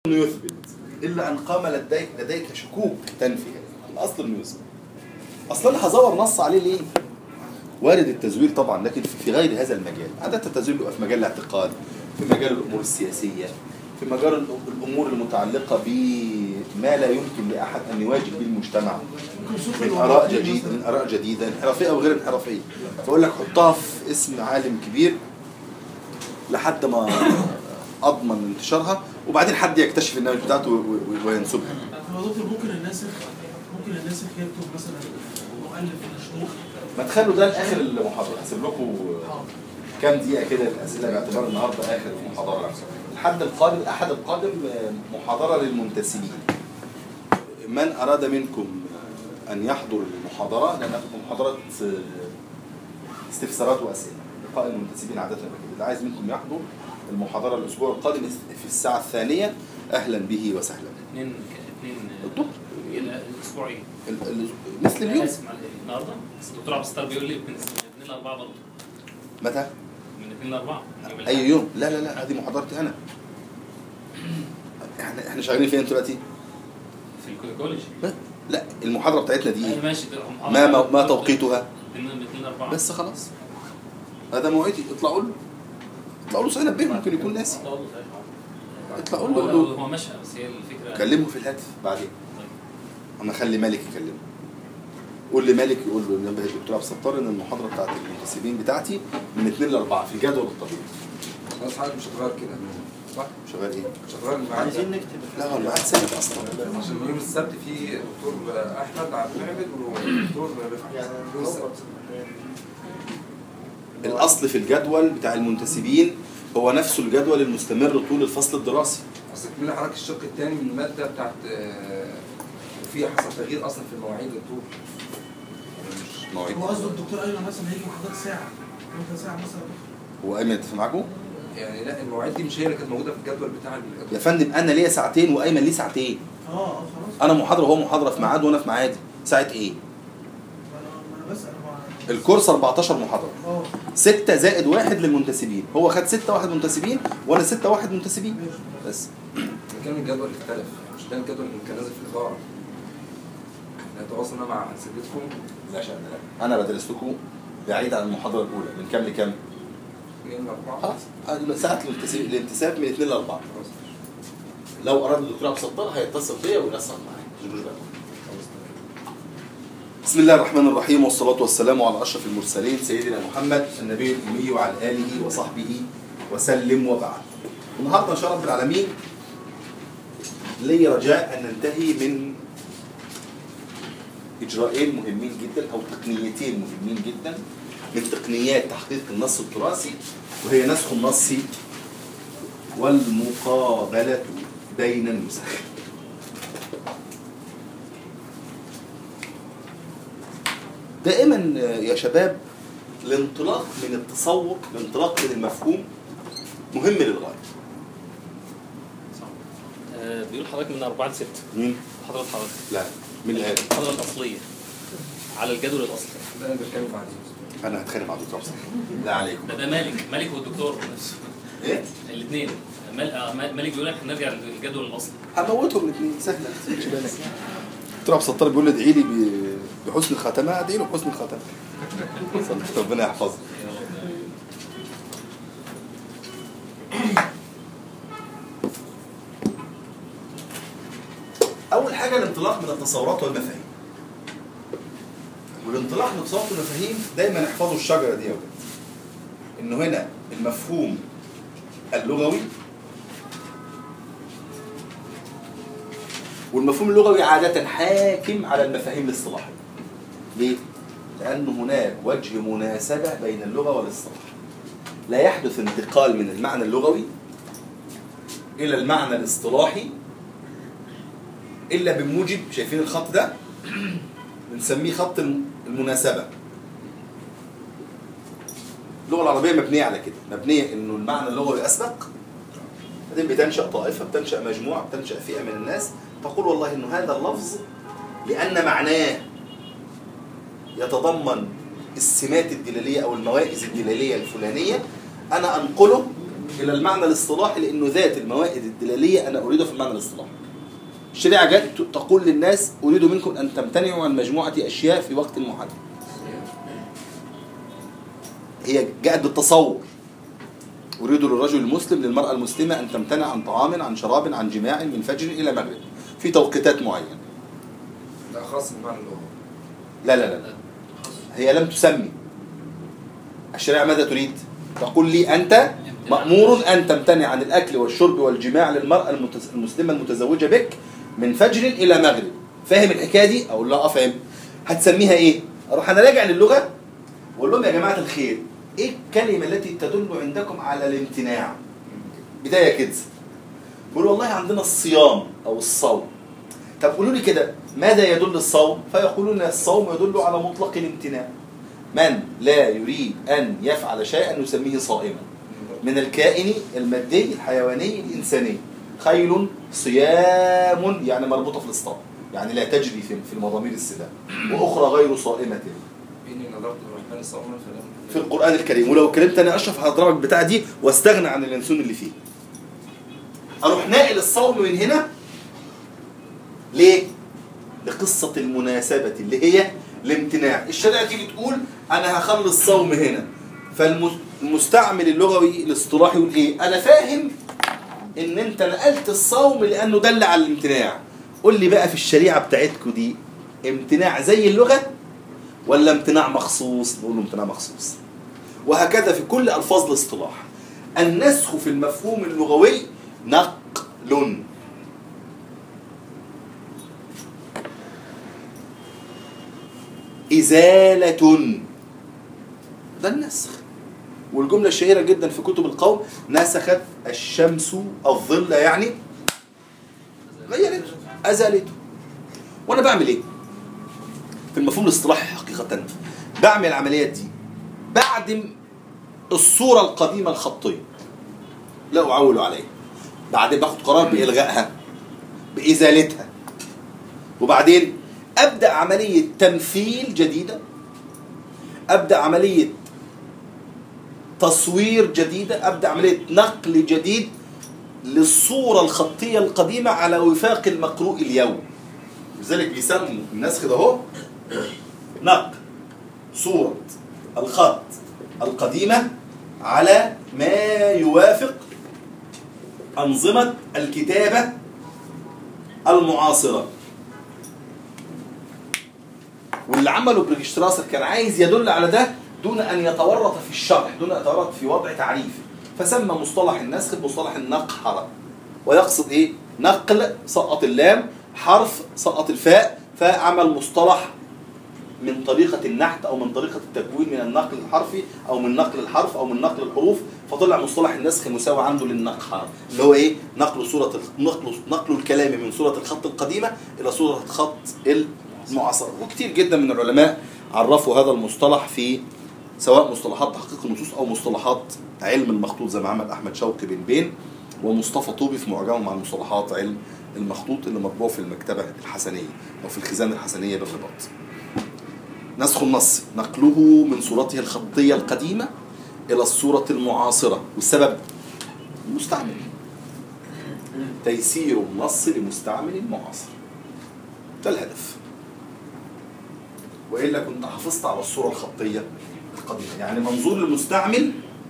انه يثبت الا ان قام لديك لديك شكوك تنفي الاصل انه يثبت اصلا انا هزور نص عليه ليه؟ وارد التزوير طبعا لكن في في غير هذا المجال عادة التزوير بيبقى في مجال الاعتقاد في مجال الامور السياسيه في مجال الأ- الامور المتعلقه بما لا يمكن لاحد ان يواجه به المجتمع من اراء جديده من اراء جديده انحرافيه او غير انحرافيه فاقول لك حطها في اسم عالم كبير لحد ما اضمن انتشارها وبعدين حد يكتشف النمط بتاعته و- و- وينسبها هو دكتور ممكن الناسخ ممكن الناسخ يكتب مثلا مؤلف الشروق ما تخلوا ده لاخر المحاضره هسيب لكم كام دقيقه كده الاسئله باعتبار النهارده اخر المحاضره الحد القادم الاحد القادم آه، محاضره للمنتسبين من اراد منكم آه، ان يحضر المحاضره لان هتبقى محاضره آه، استفسارات واسئله لقاء المنتسبين عاده كده اللي عايز منكم يحضر المحاضره الاسبوع القادم في الساعه الثانيه اهلا به وسهلا اثنين اثنين الظهر الاسبوعين ال- ال- مثل اليوم اسف معلش النهارده بس الدكتور عبد الستار بيقول لي من اثنين لاربعه برضه متى؟ من اثنين لاربعه يوم اي الأحد. يوم لا لا لا هذه محاضرتي انا احنا احنا شغالين فين دلوقتي في الكوليج لا المحاضره بتاعتنا دي أيوة ايه ماشي ده- ما ما, ما توقيتها من اثنين لاربعه بس خلاص هذا موعدي اطلعوا له اطلعوا له سنه به ممكن يكون ناسي اطلعوا له هو قول هو له هو مشى بس هي الفكره كلمه في الهاتف بعدين طيب. انا اخلي مالك يكلمه قول لمالك يقول له نبه الدكتور عبد الستار ان المحاضره بتاعت المنتسبين بتاعتي من 2 ل 4 في الجدول الطبيعي خلاص حضرتك مش هتغير كده صح؟ شغال ايه؟ مش هتغير الميعاد عايزين ده. نكتب لا هو الميعاد ثابت اصلا عشان يوم السبت في دكتور احمد عبد المعبد ودكتور رفعت يعني يوم السبت. نظبط الاصل في الجدول بتاع المنتسبين هو نفسه الجدول المستمر طول الفصل الدراسي اصل كمان حضرتك الشق الثاني من الماده بتاعت آه، وفي حصل تغيير اصلا في المواعيد الطول مواعيد هو قصده الدكتور ايمن مثلا هيجي محاضرات ساعه ممكن ساعه مثلا هو ايمن اتفق معاكم؟ يعني لا المواعيد دي مش هي اللي كانت موجوده في الجدول بتاع ال- يا فندم انا ليا ساعتين وايمن ليه ساعتين اه اه خلاص انا محاضره وهو محاضره في ميعاد وانا في ميعادي ساعه ايه؟ ما انا ما انا بسال هو الكورس 14 محاضره اه 6 زائد واحد للمنتسبين هو خد 6 واحد منتسبين وانا 6 واحد منتسبين ماشي بس كان الجدول اختلف مش ده الجدول اللي كان نازل في الاداره احنا تواصلنا مع سيدتكم لا شأن لا انا بدرس لكم بعيد عن المحاضره الاولى من كام لكام؟ اثنين اربعه خلاص هذه ساعه الانتساب الانتساب من 2 ل 4 خلاص. لو اراد الدكتور عبد الستار هيتصل بيا وينسق معايا مش مشكلة. بسم الله الرحمن الرحيم والصلاة والسلام على أشرف المرسلين سيدنا محمد النبي الأمي وعلى آله وصحبه وسلم وبعد. النهارده إن شاء الله رب العالمين لي رجاء أن ننتهي من إجراءين مهمين جدا أو تقنيتين مهمين جدا من تقنيات تحقيق النص التراثي وهي نسخ النص والمقابلة بين النسخ. دائما يا شباب الانطلاق من التصور الانطلاق من المفهوم مهم للغايه صح. آه، بيقول حضرتك من أربعة لستة مين؟ حضرتك حضرتك لا من الآن الحضرة الأصلية على الجدول الأصلي ده انا بتكلم عليه انا هتخانق مع الدكتور حسين لا عليكم ده ده مالك مالك والدكتور نفسه ايه؟ الاثنين مالك بيقول لك نرجع للجدول الأصلي هموتهم الاثنين سهله ما تشغلش بالك دكتور عبد الستار بيقول لي ادعي لي ب- بحسن الخاتمه ادعي له بحسن الخاتمه ربنا يحفظه اول حاجه الانطلاق من التصورات والمفاهيم والانطلاق من التصورات والمفاهيم دايما احفظوا الشجره دي يا ولاد انه هنا المفهوم اللغوي والمفهوم اللغوي عادة حاكم على المفاهيم الاصطلاحية. ليه؟ لأن هناك وجه مناسبة بين اللغة والاصطلاح. لا يحدث انتقال من المعنى اللغوي إلى المعنى الاصطلاحي إلا بموجب شايفين الخط ده؟ بنسميه خط الم- المناسبة. اللغة العربية مبنية على كده، مبنية إنه المعنى اللغوي أسبق بعدين بتنشأ طائفة بتنشأ مجموعة بتنشأ فئة من الناس تقول والله إنه هذا اللفظ لأن معناه يتضمن السمات الدلالية أو الموائز الدلالية الفلانية أنا أنقله الى المعنى الاصطلاحي لانه ذات الموائد الدلاليه انا اريده في المعنى الاصطلاحي الشريعه جت تقول للناس اريد منكم ان تمتنعوا عن مجموعه اشياء في وقت محدد هي جاءت بالتصور أريد للرجل المسلم للمرأة المسلمة أن تمتنع عن طعام عن شراب عن جماع من فجر إلى مغرب في توقيتات معينة ده خاص بمعنى اللغة لا لا لا لا. هي لم تسمي الشريعة ماذا تريد؟ تقول لي أنت مأمور أن تمتنع عن الأكل والشرب والجماع للمرأة المتز- المسلمة المتزوجة بك من فجر إلى مغرب فاهم الحكاية دي؟ أقول لها أه فاهم هتسميها إيه؟ أروح أنا راجع للغة وأقول لهم يا جماعة الخير إيه الكلمة التي تدل عندكم على الامتناع؟ بداية كده بيقول والله عندنا الصيام أو الصوم طب قولوا لي كده ماذا يدل الصوم؟ فيقولون الصوم يدل على مطلق الامتناع. من لا يريد أن يفعل شيئا نسميه صائما. من الكائن المادي الحيواني الإنساني. خيل صيام يعني مربوطة في الإسطام. يعني لا تجري في في المضامير السباع. وأخرى غير صائمة. إني نظرت للرحمن صوما فلم في القرآن الكريم ولو كلمت أنا أشرف هضربك بتاع دي واستغنى عن اليانسون اللي فيه. أروح ناقل الصوم من هنا ليه؟ لقصة المناسبة اللي هي الامتناع الشريعة تيجي تقول أنا هخلي الصوم هنا فالمستعمل اللغوي الاصطلاحي يقول إيه أنا فاهم إن أنت نقلت الصوم لأنه دل على الامتناع قول لي بقى في الشريعة بتاعتكم دي امتناع زي اللغة ولا امتناع مخصوص نقول له امتناع مخصوص وهكذا في كل ألفاظ الاصطلاح النسخ في المفهوم اللغوي نقل إزالة ده النسخ والجملة الشهيرة جدا في كتب القوم نسخت الشمس الظل يعني غيرته أزالته وأنا بعمل إيه؟ في المفهوم الاصطلاحي حقيقة بعمل العمليات دي بعدم الصورة القديمة الخطية لا أعول عليها بعدين باخد قرار بإلغائها بإزالتها وبعدين أبدأ عملية تمثيل جديدة أبدأ عملية تصوير جديدة أبدأ عملية نقل جديد للصورة الخطية القديمة على وفاق المقروء اليوم لذلك بيسموا النسخ ده هو نقل صورة الخط القديمة على ما يوافق أنظمة الكتابة المعاصرة واللي عمله بريجشتراسر كان عايز يدل على ده دون أن يتورط في الشرح دون أن يتورط في وضع تعريف فسمى مصطلح النسخ بمصطلح النقحرة ويقصد إيه؟ نقل سقط اللام حرف سقط الفاء فعمل مصطلح من طريقة النحت أو من طريقة التكوين من النقل الحرفي أو من نقل الحرف أو من نقل الحروف فطلع مصطلح النسخ مساوي عنده للنقحة اللي هو إيه؟ نقل صورة نقل نقل الكلام من صورة الخط القديمة إلى صورة الخط المعاصرة وكتير جدا من العلماء عرفوا هذا المصطلح في سواء مصطلحات تحقيق النصوص أو مصطلحات علم المخطوط زي ما عمل أحمد شوقي بن بين ومصطفى طوبي في معجمه عن مصطلحات علم المخطوط اللي مطبوع في المكتبة الحسنية أو في الخزانة الحسنية بالرباط نسخ النص نقله من صورته الخطية القديمة إلى الصورة المعاصرة والسبب المستعمل تيسير النص لمستعمل معاصر ده الهدف وإلا كنت حافظت على الصورة الخطية القديمة يعني منظور المستعمل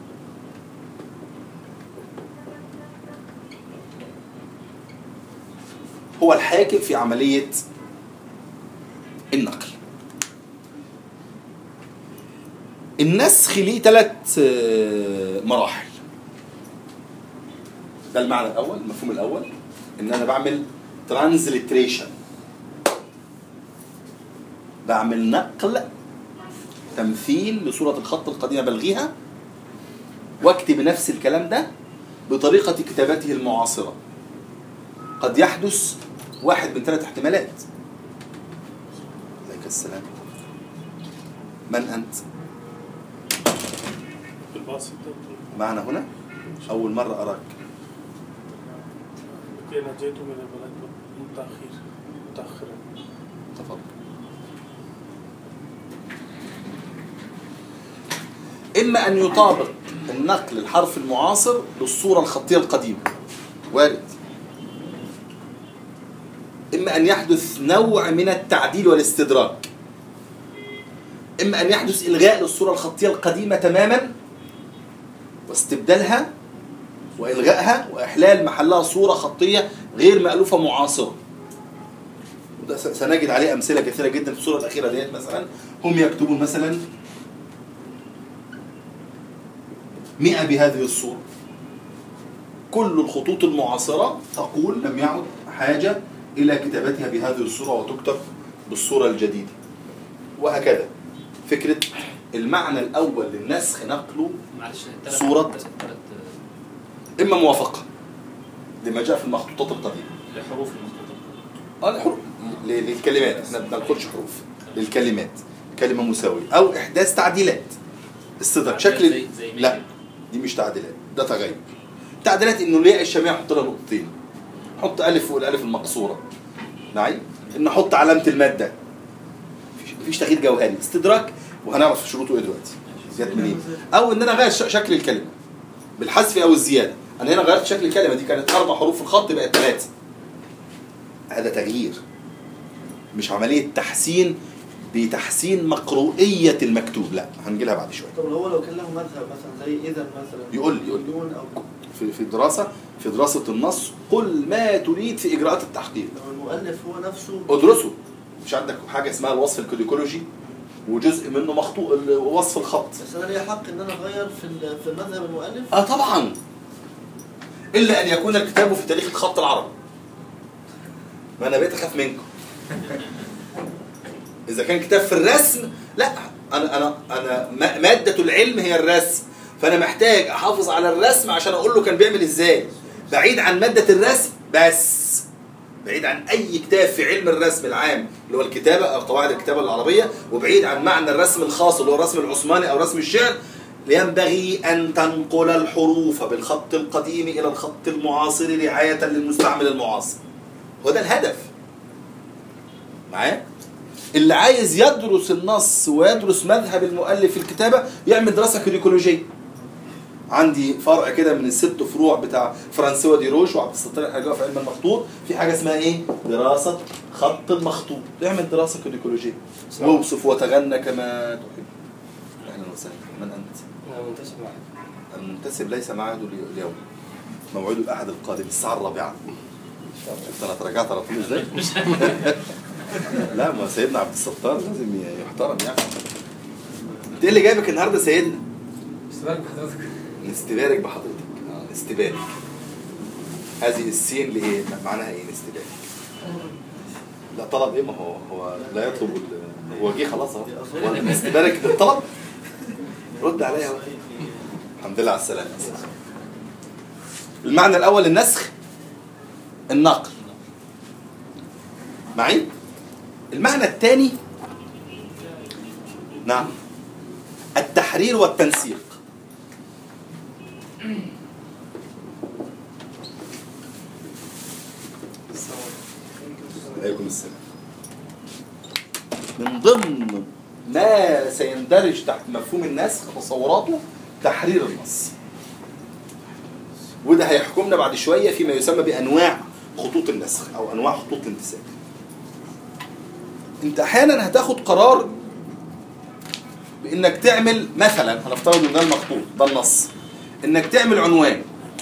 هو الحاكم في عملية النقل النسخ ليه ثلاث مراحل ده المعنى الاول المفهوم الاول ان انا بعمل ترانزليتريشن بعمل نقل تمثيل لصورة الخط القديمة بلغيها واكتب نفس الكلام ده بطريقة كتابته المعاصرة قد يحدث واحد من ثلاث احتمالات عليك السلام من أنت؟ بالباص معنا هنا أول مرة أراك أنا جئت من البلد متأخر متأخرا تفضل إما أن يطابق النقل الحرف المعاصر للصورة الخطية القديمة وارد إما أن يحدث نوع من التعديل والاستدراك إما أن يحدث إلغاء للصورة الخطية القديمة تماما واستبدالها وإلغائها وإحلال محلها صورة خطية غير مألوفة معاصرة وده س- سنجد عليه أمثلة كثيرة جدا في الصورة الأخيرة ديت مثلا هم يكتبون مثلا مئة بهذه الصورة كل الخطوط المعاصرة تقول لم يعد حاجة إلى كتابتها بهذه الصورة وتكتب بالصورة الجديدة وهكذا فكرة المعنى الأول للنسخ نقله معلش تلات- صورة. تلات- تلات إما موافقة لما جاء في المخطوطات القديمة الحروف المخطوطة اه الحروف ل- للكلمات احنا ما بناخدش حروف للكلمات كلمة مساوية أو إحداث تعديلات استدراك شكل زي- زي مين لا كده؟ دي مش تعديلات ده تغير تعديلات انه الياء الشامية احط لها نقطتين حط الف فوق الالف المقصورة نعم ان احط علامة المادة مفيش- مفيش تغيير جوهري استدراك وهنعرف شروطه ايه دلوقتي جت منين او ان انا اغير ش- شكل الكلمة بالحذف او الزيادة انا هنا غيرت شكل الكلمة دي كانت اربع حروف في الخط بقت ثلاثة هذا تغيير مش عملية تحسين بتحسين مقروئية المكتوب لا هنجي لها بعد شوية طب هو لو كان له مذهب مثلا زي اذا مثلا يقول لي- يقول لي. يقول او في في دراسة في دراسة النص قل ما تريد في إجراءات التحقيق لو المؤلف هو نفسه ادرسه مش عندك حاجة اسمها الوصف الكوديكولوجي وجزء منه مخطوط ال- وصف الخط بس انا ليا حق ان انا اغير في ال- في مذهب المؤلف اه طبعا إلا أن يكون الكتاب في تاريخ الخط العربي ما أنا بقيت أخاف منكم إذا كان كتاب في الرسم لا أنا أنا أنا ما- مادة العلم هي الرسم فأنا محتاج أحافظ على الرسم عشان أقول له كان بيعمل إزاي بعيد عن مادة الرسم بس بعيد عن أي كتاب في علم الرسم العام اللي هو الكتابة أو قواعد الكتابة العربية وبعيد عن معنى الرسم الخاص اللي هو الرسم العثماني أو رسم الشعر ينبغي أن تنقل الحروف بالخط القديم إلى الخط المعاصر رعاية للمستعمل المعاصر هو ده الهدف معايا اللي عايز يدرس النص ويدرس مذهب المؤلف في الكتابة يعمل دراسة كريكولوجية عندي فرع كده من الست فروع بتاع فرانسوا دي روش وعبد الستار الحجاوي في علم المخطوط في حاجة اسمها ايه؟ دراسة خط المخطوط اعمل دراسة كريكولوجية واوصف وتغنى كما تحب اهلا وسهلا من انت؟ منتسب معك المنتسب ليس معهد اليوم موعد الاحد القادم الساعة الرابعة شفت انا تراجعت على طول ازاي؟ لا ما سيدنا عبد الستار لازم يحترم يعني انت ايه اللي جايبك النهارده سيدنا؟ استبارك بحضرتك نستبارك بحضرتك آه، نستبارك هذه السين لايه؟ معناها ايه نستبارك؟ لا طلب ايه ما هو هو لا يطلب ال- هو جه خلاص اهو هو نستبارك بالطلب رد عليا بقى. الحمد لله على السلامة المعنى الأول النسخ النقل معي المعنى الثاني نعم التحرير والتنسيق عليكم السلام من ضمن ما سيندرج تحت مفهوم النسخ تصوراته تحرير النص وده هيحكمنا بعد شوية فيما يسمى بأنواع خطوط النسخ أو أنواع خطوط الانتساب أنت أحيانا هتاخد قرار بإنك تعمل مثلا هنفترض إن ده المخطوط ده النص إنك تعمل عنوان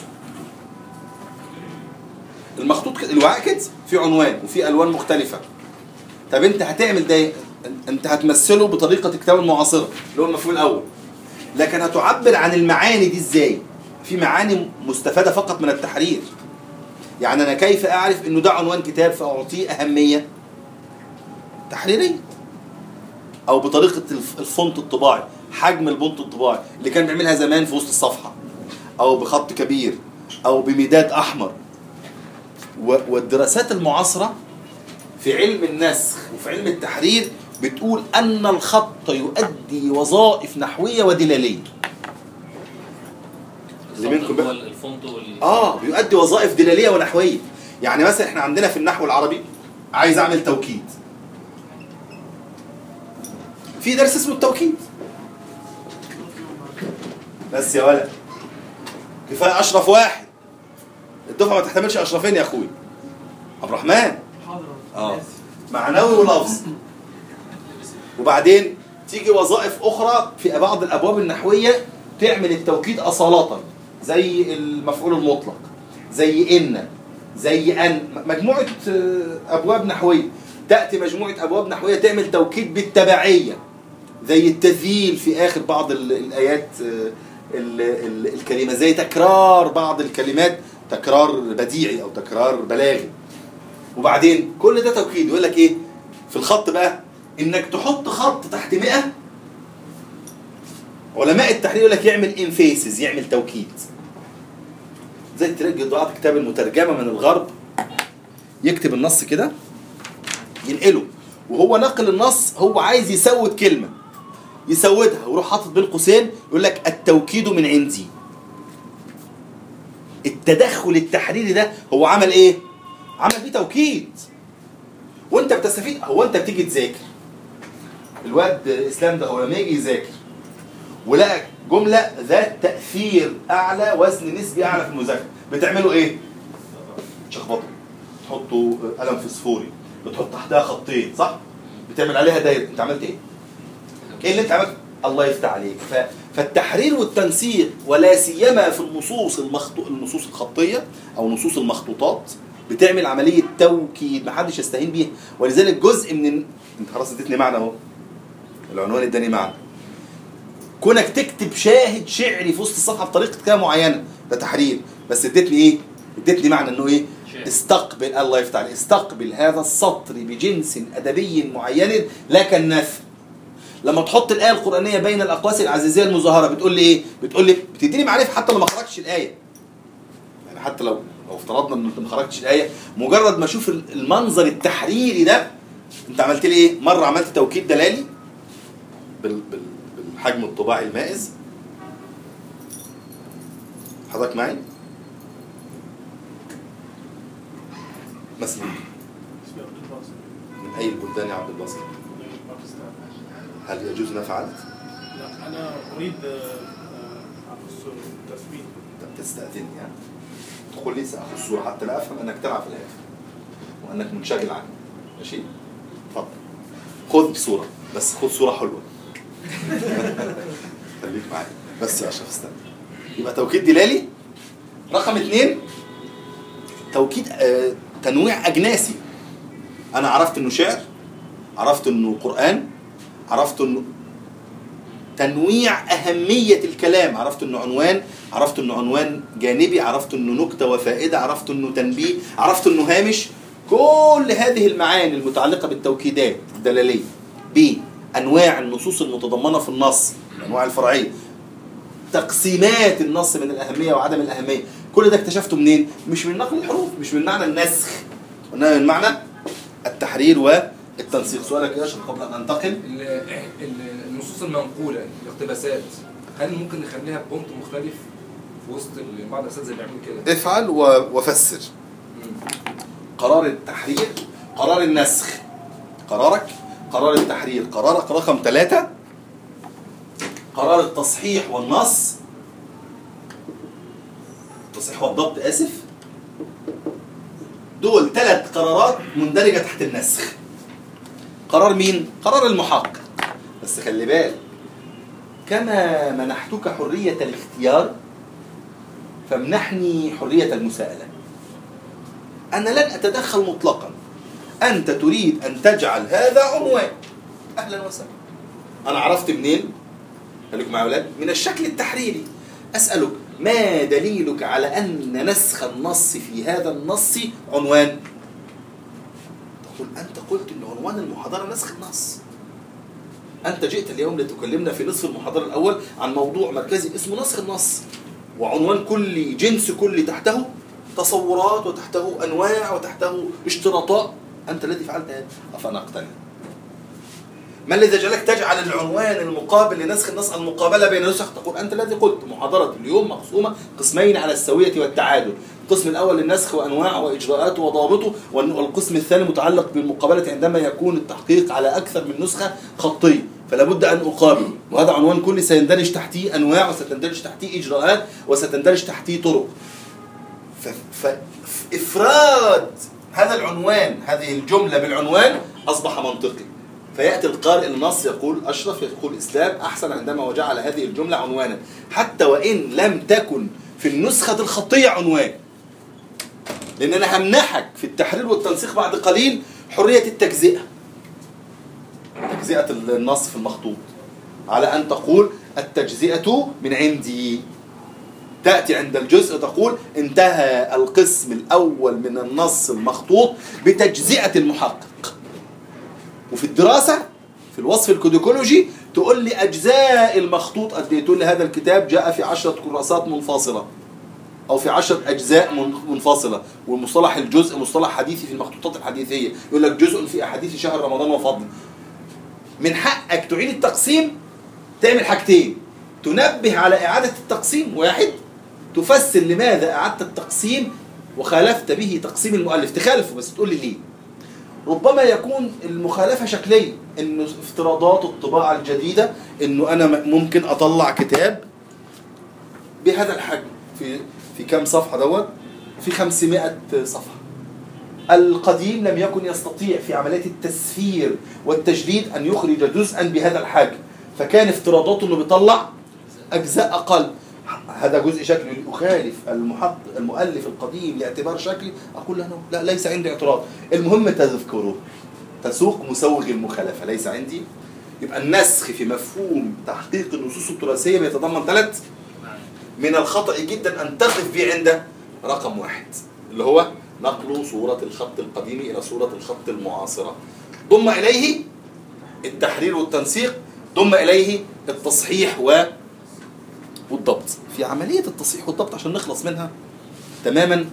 المخطوط كده- الوعاء كده في عنوان وفي ألوان مختلفة طب أنت هتعمل ده إيه؟ أنت هتمثله بطريقة الكتابة المعاصرة اللي هو المفهوم الأول لكن هتعبر عن المعاني دي ازاي في معاني مستفادة فقط من التحرير يعني أنا كيف أعرف أنه ده عنوان كتاب فأعطيه أهمية تحريرية أو بطريقة الف- الفونت الطباعي حجم البونت الطباعي اللي كان بيعملها زمان في وسط الصفحة أو بخط كبير أو بمداد أحمر و- والدراسات المعاصرة في علم النسخ وفي علم التحرير بتقول أن الخط يؤدي وظائف نحوية ودلالية اللي منكم بقى هو الفونت وال اه بيؤدي وظائف دلاليه ونحويه يعني مثلا احنا عندنا في النحو العربي عايز اعمل توكيد في درس اسمه التوكيد بس يا ولد كفايه اشرف واحد الدفعه ما تحتملش اشرفين يا اخوي عبد الرحمن حاضر اه معنوي ولفظ وبعدين تيجي وظائف اخرى في بعض الابواب النحويه تعمل التوكيد اصاله زي المفعول المطلق زي ان زي ان مجموعه آه، ابواب نحويه تاتي مجموعه ابواب نحويه تعمل توكيد بالتبعيه زي التذييل في اخر بعض ال- الايات آه، ال- ال- الكلمه زي تكرار بعض الكلمات تكرار بديعي او تكرار بلاغي وبعدين كل ده توكيد يقول لك ايه في الخط بقى انك تحط خط تحت 100 علماء التحرير يقول لك يعمل انفيسز يعمل توكيد زي تلاقي بعض كتاب المترجمه من الغرب يكتب النص كده ينقله وهو نقل النص هو عايز يسود كلمه يسودها ويروح حاطط بين قوسين يقول لك التوكيد من عندي التدخل التحريري ده هو عمل ايه عمل فيه توكيد وانت بتستفيد هو انت بتيجي تذاكر الواد اسلام ده هو لما يجي يذاكر ولقى جمله ذات تاثير اعلى وزن نسبي اعلى في المذاكره بتعملوا ايه تشخبطوا تحطوا قلم فسفوري بتحط تحتها خطين صح بتعمل عليها دايره انت عملت ايه ايه اللي انت عملته الله يفتح عليك ف... فالتحرير والتنسيق ولا سيما في النصوص المخطو... النصوص الخطيه او نصوص المخطوطات بتعمل عمليه توكيد محدش يستهين بيها ولذلك جزء من انت خلاص اديتني معنى اهو العنوان اداني معنى كونك تكتب شاهد شعري في وسط الصفحه بطريقه كده معينه ده تحرير بس اديتني ايه اديتني معنى انه ايه شعر. استقبل الله يفتح عليك استقبل هذا السطر بجنس ادبي معين لا كالنثر لما تحط الايه القرانيه بين الاقواس العزيزيه المظاهره بتقول لي ايه بتقول لي بتديني معرفه حتى لو ما خرجتش الايه يعني حتى لو لو افترضنا ان انت ما خرجتش الايه مجرد ما اشوف المنظر التحريري ده انت عملت لي ايه مره عملت توكيد دلالي بال بال بالحجم الطباعي المائز حضرتك معي مسلم اسمي عبد الباسط من اي البلدان يا عبد الباسط من باكستان هل يجوز ما فعلت لا انا اريد آه، آه، اخص التثبيت انت بتستأذني يعني تقول لي سأخذ الصورة حتى لا أفهم أنك تلعب في الآخر وأنك منشغل عني ماشي؟ اتفضل خذ صورة بس خذ صورة حلوة خليك معايا بس يا أشرف استنى يبقى توكيد دلالي رقم اثنين توكيد آه تنويع أجناسي أنا عرفت إنه شعر عرفت إنه قرآن عرفت إنه تنويع أهمية الكلام عرفت إنه عنوان عرفت إنه عنوان جانبي عرفت إنه نكتة وفائدة عرفت إنه تنبيه عرفت إنه هامش كل هذه المعاني المتعلقة بالتوكيدات الدلالية بأنواع النصوص المتضمنة في النص الأنواع الفرعية تقسيمات النص من الأهمية وعدم الأهمية كل ده اكتشفته منين؟ مش من نقل الحروف مش من معنى النسخ وإنما من معنى التحرير والتنسيق سؤالك يا أشرف قبل أن أنتقل ال- ال- النصوص المنقوله الاقتباسات هل ممكن نخليها ببونت مختلف في وسط ال- بعض الاساتذه بيعملوا كده؟ افعل و- وفسر مم. قرار التحرير قرار النسخ قرارك قرار التحرير قرارك رقم ثلاثة قرار التصحيح والنص التصحيح والضبط آسف دول ثلاث قرارات مندرجة تحت النسخ قرار مين؟ قرار المحقق بس خلي بالك كما منحتك حرية الاختيار فامنحني حرية المساءلة أنا لن أتدخل مطلقا أنت تريد أن تجعل هذا عنوان أهلا وسهلا أنا عرفت منين؟ خليكم معايا يا أولاد من الشكل التحريري أسألك ما دليلك على أن نسخ النص في هذا النص عنوان؟ تقول أنت قلت أن عنوان المحاضرة نسخ النص أنت جئت اليوم لتكلمنا في نصف المحاضرة الأول عن موضوع مركزي اسمه نسخ النص وعنوان كل جنس كل تحته تصورات وتحته انواع وتحته اشتراطات انت الذي فعلت هذا افانا اقتنع ما الذي جعلك تجعل العنوان المقابل لنسخ النص المقابله بين النسخ تقول انت الذي قلت محاضره اليوم مقسومه قسمين على السويه والتعادل القسم الاول للنسخ وانواعه واجراءاته وضوابطه والقسم الثاني متعلق بالمقابله عندما يكون التحقيق على اكثر من نسخه خطيه فلا بد ان اقابل وهذا عنوان كلي سيندرج تحتيه انواع وستندرج تحتيه اجراءات وستندرج تحتيه طرق ف- ف- افراد هذا العنوان هذه الجمله بالعنوان اصبح منطقي فياتي القارئ النص يقول اشرف يقول اسلام احسن عندما وجعل هذه الجمله عنوانا حتى وان لم تكن في النسخه الخطيه عنوان لان انا همنحك في التحرير والتنسيق بعد قليل حريه التجزئه تجزئه النص في المخطوط على ان تقول التجزئه من عندي تأتي عند الجزء تقول انتهى القسم الأول من النص المخطوط بتجزئة المحقق وفي الدراسة في الوصف الكوديكولوجي تقول لي أجزاء المخطوط قد إيه تقول لي هذا الكتاب جاء في عشرة كراسات منفصلة أو في عشرة أجزاء من- منفصلة والمصطلح الجزء مصطلح حديثي في المخطوطات الحديثية يقول لك جزء في أحاديث شهر رمضان وفضل من حقك تعيد التقسيم تعمل حاجتين تنبه على إعادة التقسيم واحد تفسر لماذا أعدت التقسيم وخالفت به تقسيم المؤلف تخالفه بس تقول لي ليه ربما يكون المخالفة شكلية انه افتراضات الطباعة الجديدة انه انا م- ممكن اطلع كتاب بهذا الحجم في في كم صفحة دوت في 500 صفحة القديم لم يكن يستطيع في عملية التسفير والتجديد أن يخرج جزءا بهذا الحجم فكان افتراضاته أنه بيطلع أجزاء أقل هذا جزء شكلي يخالف المحقق المؤلف القديم لاعتبار شكلي أقول له لا ليس عندي اعتراض المهم تذكره تسوق مسوغ المخالفة ليس عندي يبقى النسخ في مفهوم تحقيق النصوص التراثية بيتضمن ثلاث من الخطأ جدا أن تقف به عند رقم واحد اللي هو نقل صورة الخط القديم إلى صورة الخط المعاصرة ضم إليه التحرير والتنسيق ضم إليه التصحيح و والضبط في عملية التصحيح والضبط عشان نخلص منها تماما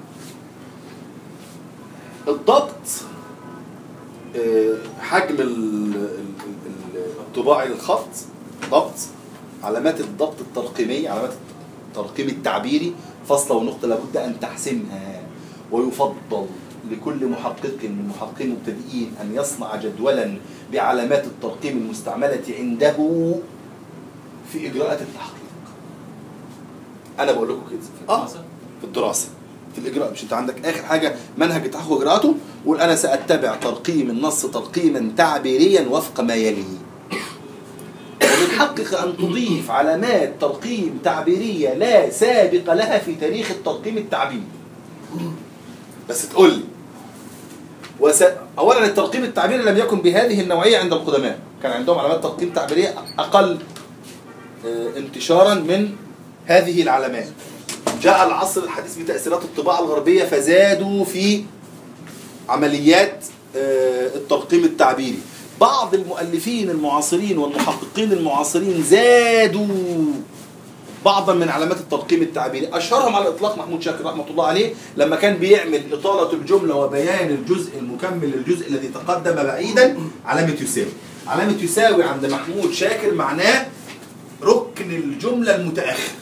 الضبط آه، حجم ال- ال- ال- الطباعي للخط ضبط علامات الضبط الترقيمية علامات الترقيم التعبيري فاصلة ونقطة لابد أن تحسمها ويفضل لكل محقق من محققين مبتدئين أن يصنع جدولا بعلامات الترقيم المستعملة عنده في إجراءات التحقيق أنا بقول لكم كده آه في الدراسة في الإجراء مش أنت عندك آخر حاجة منهج التحقيق وإجراءاته قول أنا سأتبع ترقيم النص ترقيما تعبيريا وفق ما يلي ومن حقك أن تضيف علامات ترقيم تعبيرية لا سابق لها في تاريخ الترقيم التعبيري بس تقول لي وس... أولا الترقيم التعبيري لم يكن بهذه النوعية عند القدماء كان عندهم علامات ترقيم تعبيرية أقل آه، انتشارا من هذه العلامات جاء العصر الحديث بتأثيرات الطباعة الغربية فزادوا في عمليات آه، الترقيم التعبيري بعض المؤلفين المعاصرين والمحققين المعاصرين زادوا بعضا من علامات الترقيم التعبيري اشهرهم على الاطلاق محمود شاكر رحمه الله عليه لما كان بيعمل اطاله الجمله وبيان الجزء المكمل للجزء الذي تقدم بعيدا علامه يساوي علامه يساوي عند محمود شاكر معناه ركن الجمله المتاخر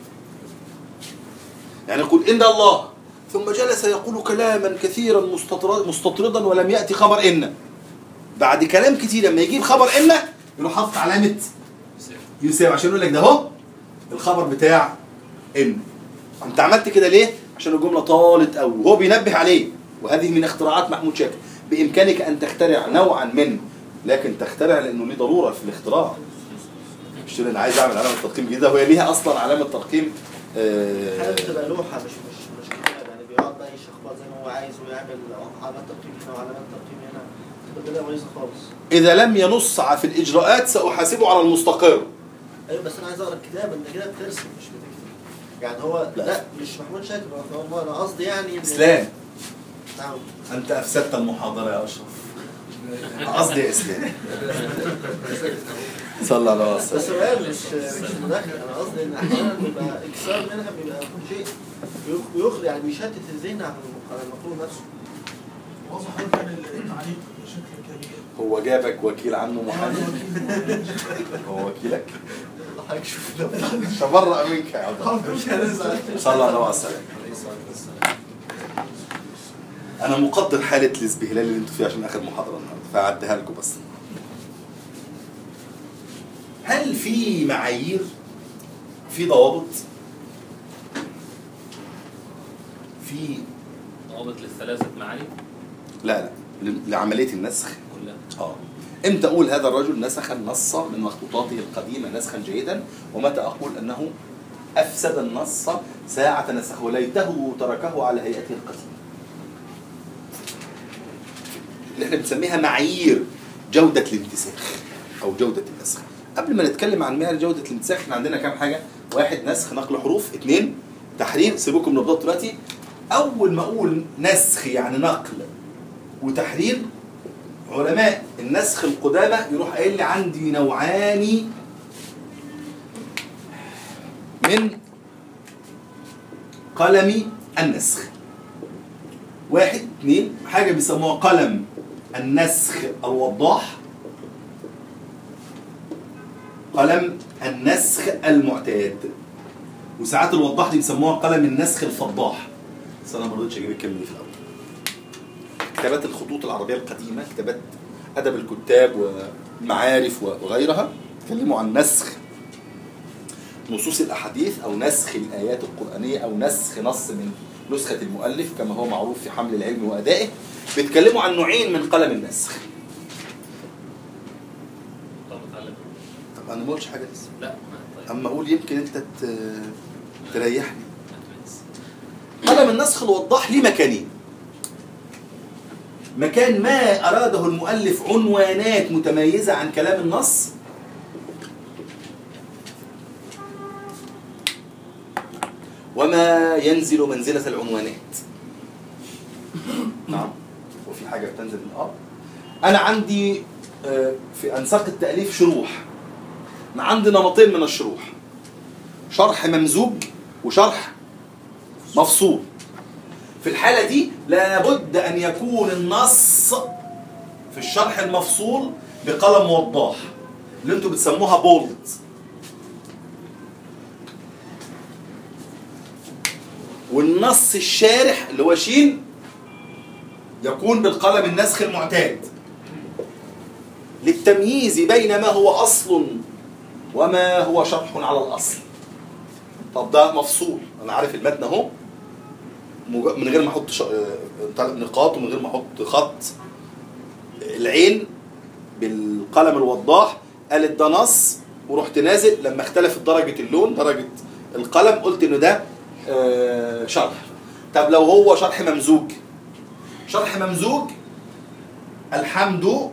يعني يقول ان الله ثم جلس يقول كلاما كثيرا مستطرد- مستطردا ولم ياتي خبر ان بعد كلام كتير لما يجيب خبر ان يروح حاطط علامه يساوي عشان يقول لك ده اهو الخبر بتاع ان انت عملت كده ليه عشان الجمله طالت قوي وهو بينبه عليه وهذه من اختراعات محمود شاكر بامكانك ان تخترع نوعا من لكن تخترع لانه ليه ضروره في الاختراع مش تقول انا عايز اعمل علامه ترقيم جديده وهي ليها اصلا علامه ترقيم آه، احيانا بتبقى لوحه مش مش مش كتاب يعني بيقعد بقى يشخبط زي ما هو عايز ويعمل علامات ترقيم هنا وعلامات ترقيم هنا تبقى الدنيا بايظه خالص اذا لم ينص في الاجراءات ساحاسبه على المستقر ايوه بس انا عايز اقرا الكتاب انت كده بترسم مش بتكتب يعني هو لا. لا, مش محمود شاكر هو- هو انا قصدي يعني إن- اسلام نعم انت افسدت المحاضره يا اشرف قصدي يا اسلام صلى الله عليه بس وسلم سؤال مش مش مداخله انا قصدي ان احيانا بيبقى اكثار منها بيبقى كل شيء بيخ- بيخلي يعني بيشتت الذهن عن الم- عن المطلوب نفسه واضح حضرتك كان التعليق بشكل كبير هو جابك وكيل عنه محامي هو وكيلك حضرتك شوف لو تبرأ منك يا عبد الله مش هنزعل صلى الله عليه وسلم انا مقدر حاله الازبهلال اللي انتوا فيها عشان اخر محاضره النهارده فاعديها لكم بس هل في معايير في ضوابط في ضوابط للثلاثة معاني لا لا ل- لعمليه النسخ كلها اه امتى اقول هذا الرجل نسخ النص من مخطوطاته القديمه نسخا جيدا ومتى اقول انه افسد النص ساعه نسخه ليته تركه على هيئته القديمه اللي احنا بنسميها معايير جوده الانتساخ او جوده النسخ قبل ما نتكلم عن معايير جوده الانتساخ احنا عندنا كام حاجه واحد نسخ نقل حروف اثنين تحرير سيبوكم من الضبط دلوقتي اول ما اقول نسخ يعني نقل وتحرير علماء النسخ القدامى يروح قايل لي عندي نوعان من قلم النسخ واحد اثنين حاجة بيسموها قلم النسخ الوضاح قلم النسخ المعتاد وساعات الوضاح دي بيسموها قلم النسخ الفضاح بس انا ما رضيتش اجيب الكلمه دي في الاول كتابات الخطوط العربية القديمة كتابات أدب الكتاب والمعارف وغيرها تكلموا عن نسخ نصوص الأحاديث أو نسخ الآيات القرآنية أو نسخ نص من نسخة المؤلف كما هو معروف في حمل العلم وأدائه بيتكلموا عن نوعين من قلم النسخ طب اتعلم طب أنا ما قلتش حاجة لسه لا ما طيب أما أقول يمكن أنت ت- تريحني ما تميز. قلم النسخ الوضاح ليه مكانين مكان ما أراده المؤلف عنوانات متميزة عن كلام النص وما ينزل منزلة العنوانات نعم وفي حاجة بتنزل من الأرض أنا عندي آه، في أنساق التأليف شروح أنا عندي نمطين من الشروح شرح ممزوج وشرح مفصول في الحالة دي لابد أن يكون النص في الشرح المفصول بقلم وضاح اللي انتوا بتسموها بولد والنص الشارح اللي هو شين يكون بالقلم النسخ المعتاد للتمييز بين ما هو أصل وما هو شرح على الأصل طب ده مفصول أنا عارف المتن أهو مج- من غير ما احط ش... آه، نقاط ومن غير ما احط خط العين بالقلم الوضاح قالت ده نص ورحت نازل لما اختلفت درجة اللون درجة القلم قلت انه ده آه، شرح طب لو هو شرح ممزوج شرح ممزوج الحمد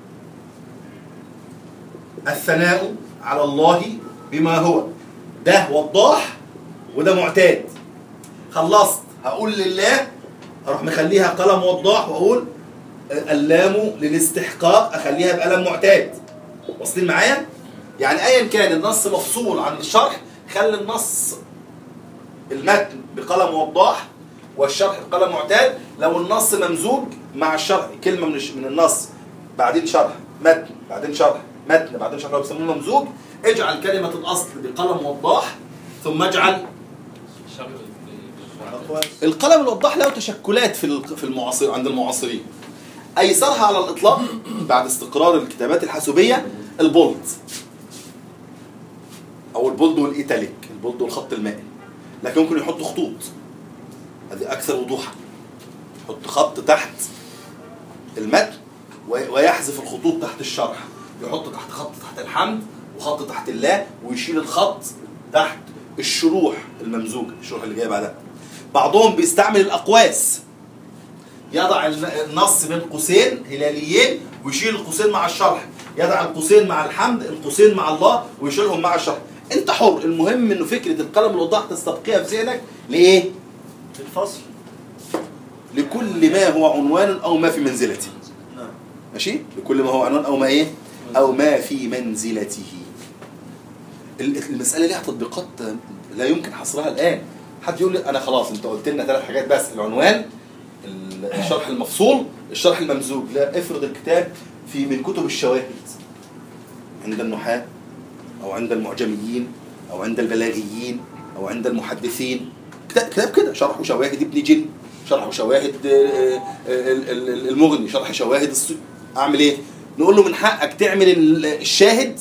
الثناء على الله بما هو ده وضاح وده معتاد خلصت هقول لله اروح مخليها قلم وضاح واقول اللام للاستحقاق اخليها بقلم معتاد واصلين معايا يعني ايا كان النص مفصول عن الشرح خلي النص المتن بقلم وضاح والشرح بقلم معتاد لو النص ممزوج مع الشرح كلمه من الش- من النص بعدين شرح متن بعدين شرح متن بعدين شرح لو بيسموه ممزوج اجعل كلمه الاصل بقلم وضاح ثم اجعل الشرح بال- أقوال القلم الوضاح له تشكلات في ال- في المعاصر عند المعاصرين ايسرها على الاطلاق بعد استقرار الكتابات الحاسوبيه البولد او البولد والايتاليك البولد والخط المائي لكن ممكن يحطوا خطوط هذه اكثر وضوحا يحط خط تحت المتن وي- ويحذف الخطوط تحت الشرح يحط تحت خط تحت الحمد وخط تحت الله ويشيل الخط تحت الشروح الممزوجه الشروح اللي جايه بعدها بعضهم بيستعمل الاقواس يضع الن- النص بين قوسين هلاليين ويشيل القوسين مع الشرح يضع القوسين مع الحمد القوسين مع الله ويشيلهم مع الشرح انت حر المهم انه فكره القلم الوضاح تستبقيها في ذهنك لايه الفصل لكل ما هو عنوان او ما في منزلته نعم ماشي لكل ما هو عنوان او ما ايه او ما في منزلته ال- المساله ليها تطبيقات لا يمكن حصرها الان حد يقول لي انا خلاص انت قلت لنا ثلاث حاجات بس العنوان الشرح المفصول الشرح الممزوج لا افرض الكتاب في من كتب الشواهد عند النحاة او عند المعجميين او عند البلاغيين او عند المحدثين كتاب كتاب كده شرح شواهد ابن جن شرح شواهد آه، آه، ال- ال- المغني شرح شواهد السي اعمل ايه نقول له من حقك تعمل ال- الشاهد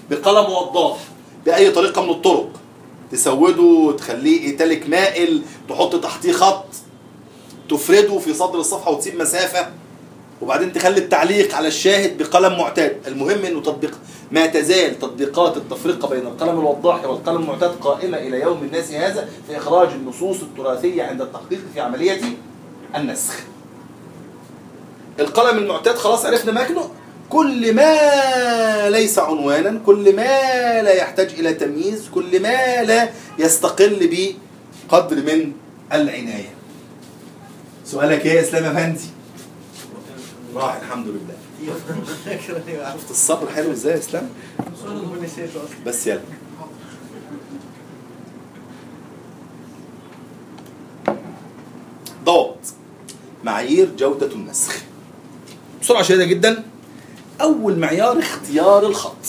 بقلم وضاح باي طريقه من الطرق تسوده تخليه ايتاليك مائل تحط تحتيه خط تفرده في صدر الصفحه وتسيب مسافه وبعدين تخلي التعليق على الشاهد بقلم معتاد المهم انه تطبيق ما تزال تطبيقات التفرقه بين القلم الوضاح والقلم المعتاد قائمه الى يوم الناس هذا في اخراج النصوص التراثيه عند التحقيق في عمليه النسخ القلم المعتاد خلاص عرفنا مكنه كل ما ليس عنوانا كل ما لا يحتاج الى تمييز كل ما لا يستقل بقدر من العنايه سؤالك ايه يا اسلام افندي راح الحمد لله شفت الصبر حلو ازاي يا اسلام بس يلا ضوابط معايير جودة النسخ بسرعة شديدة جدا أول معيار اختيار الخط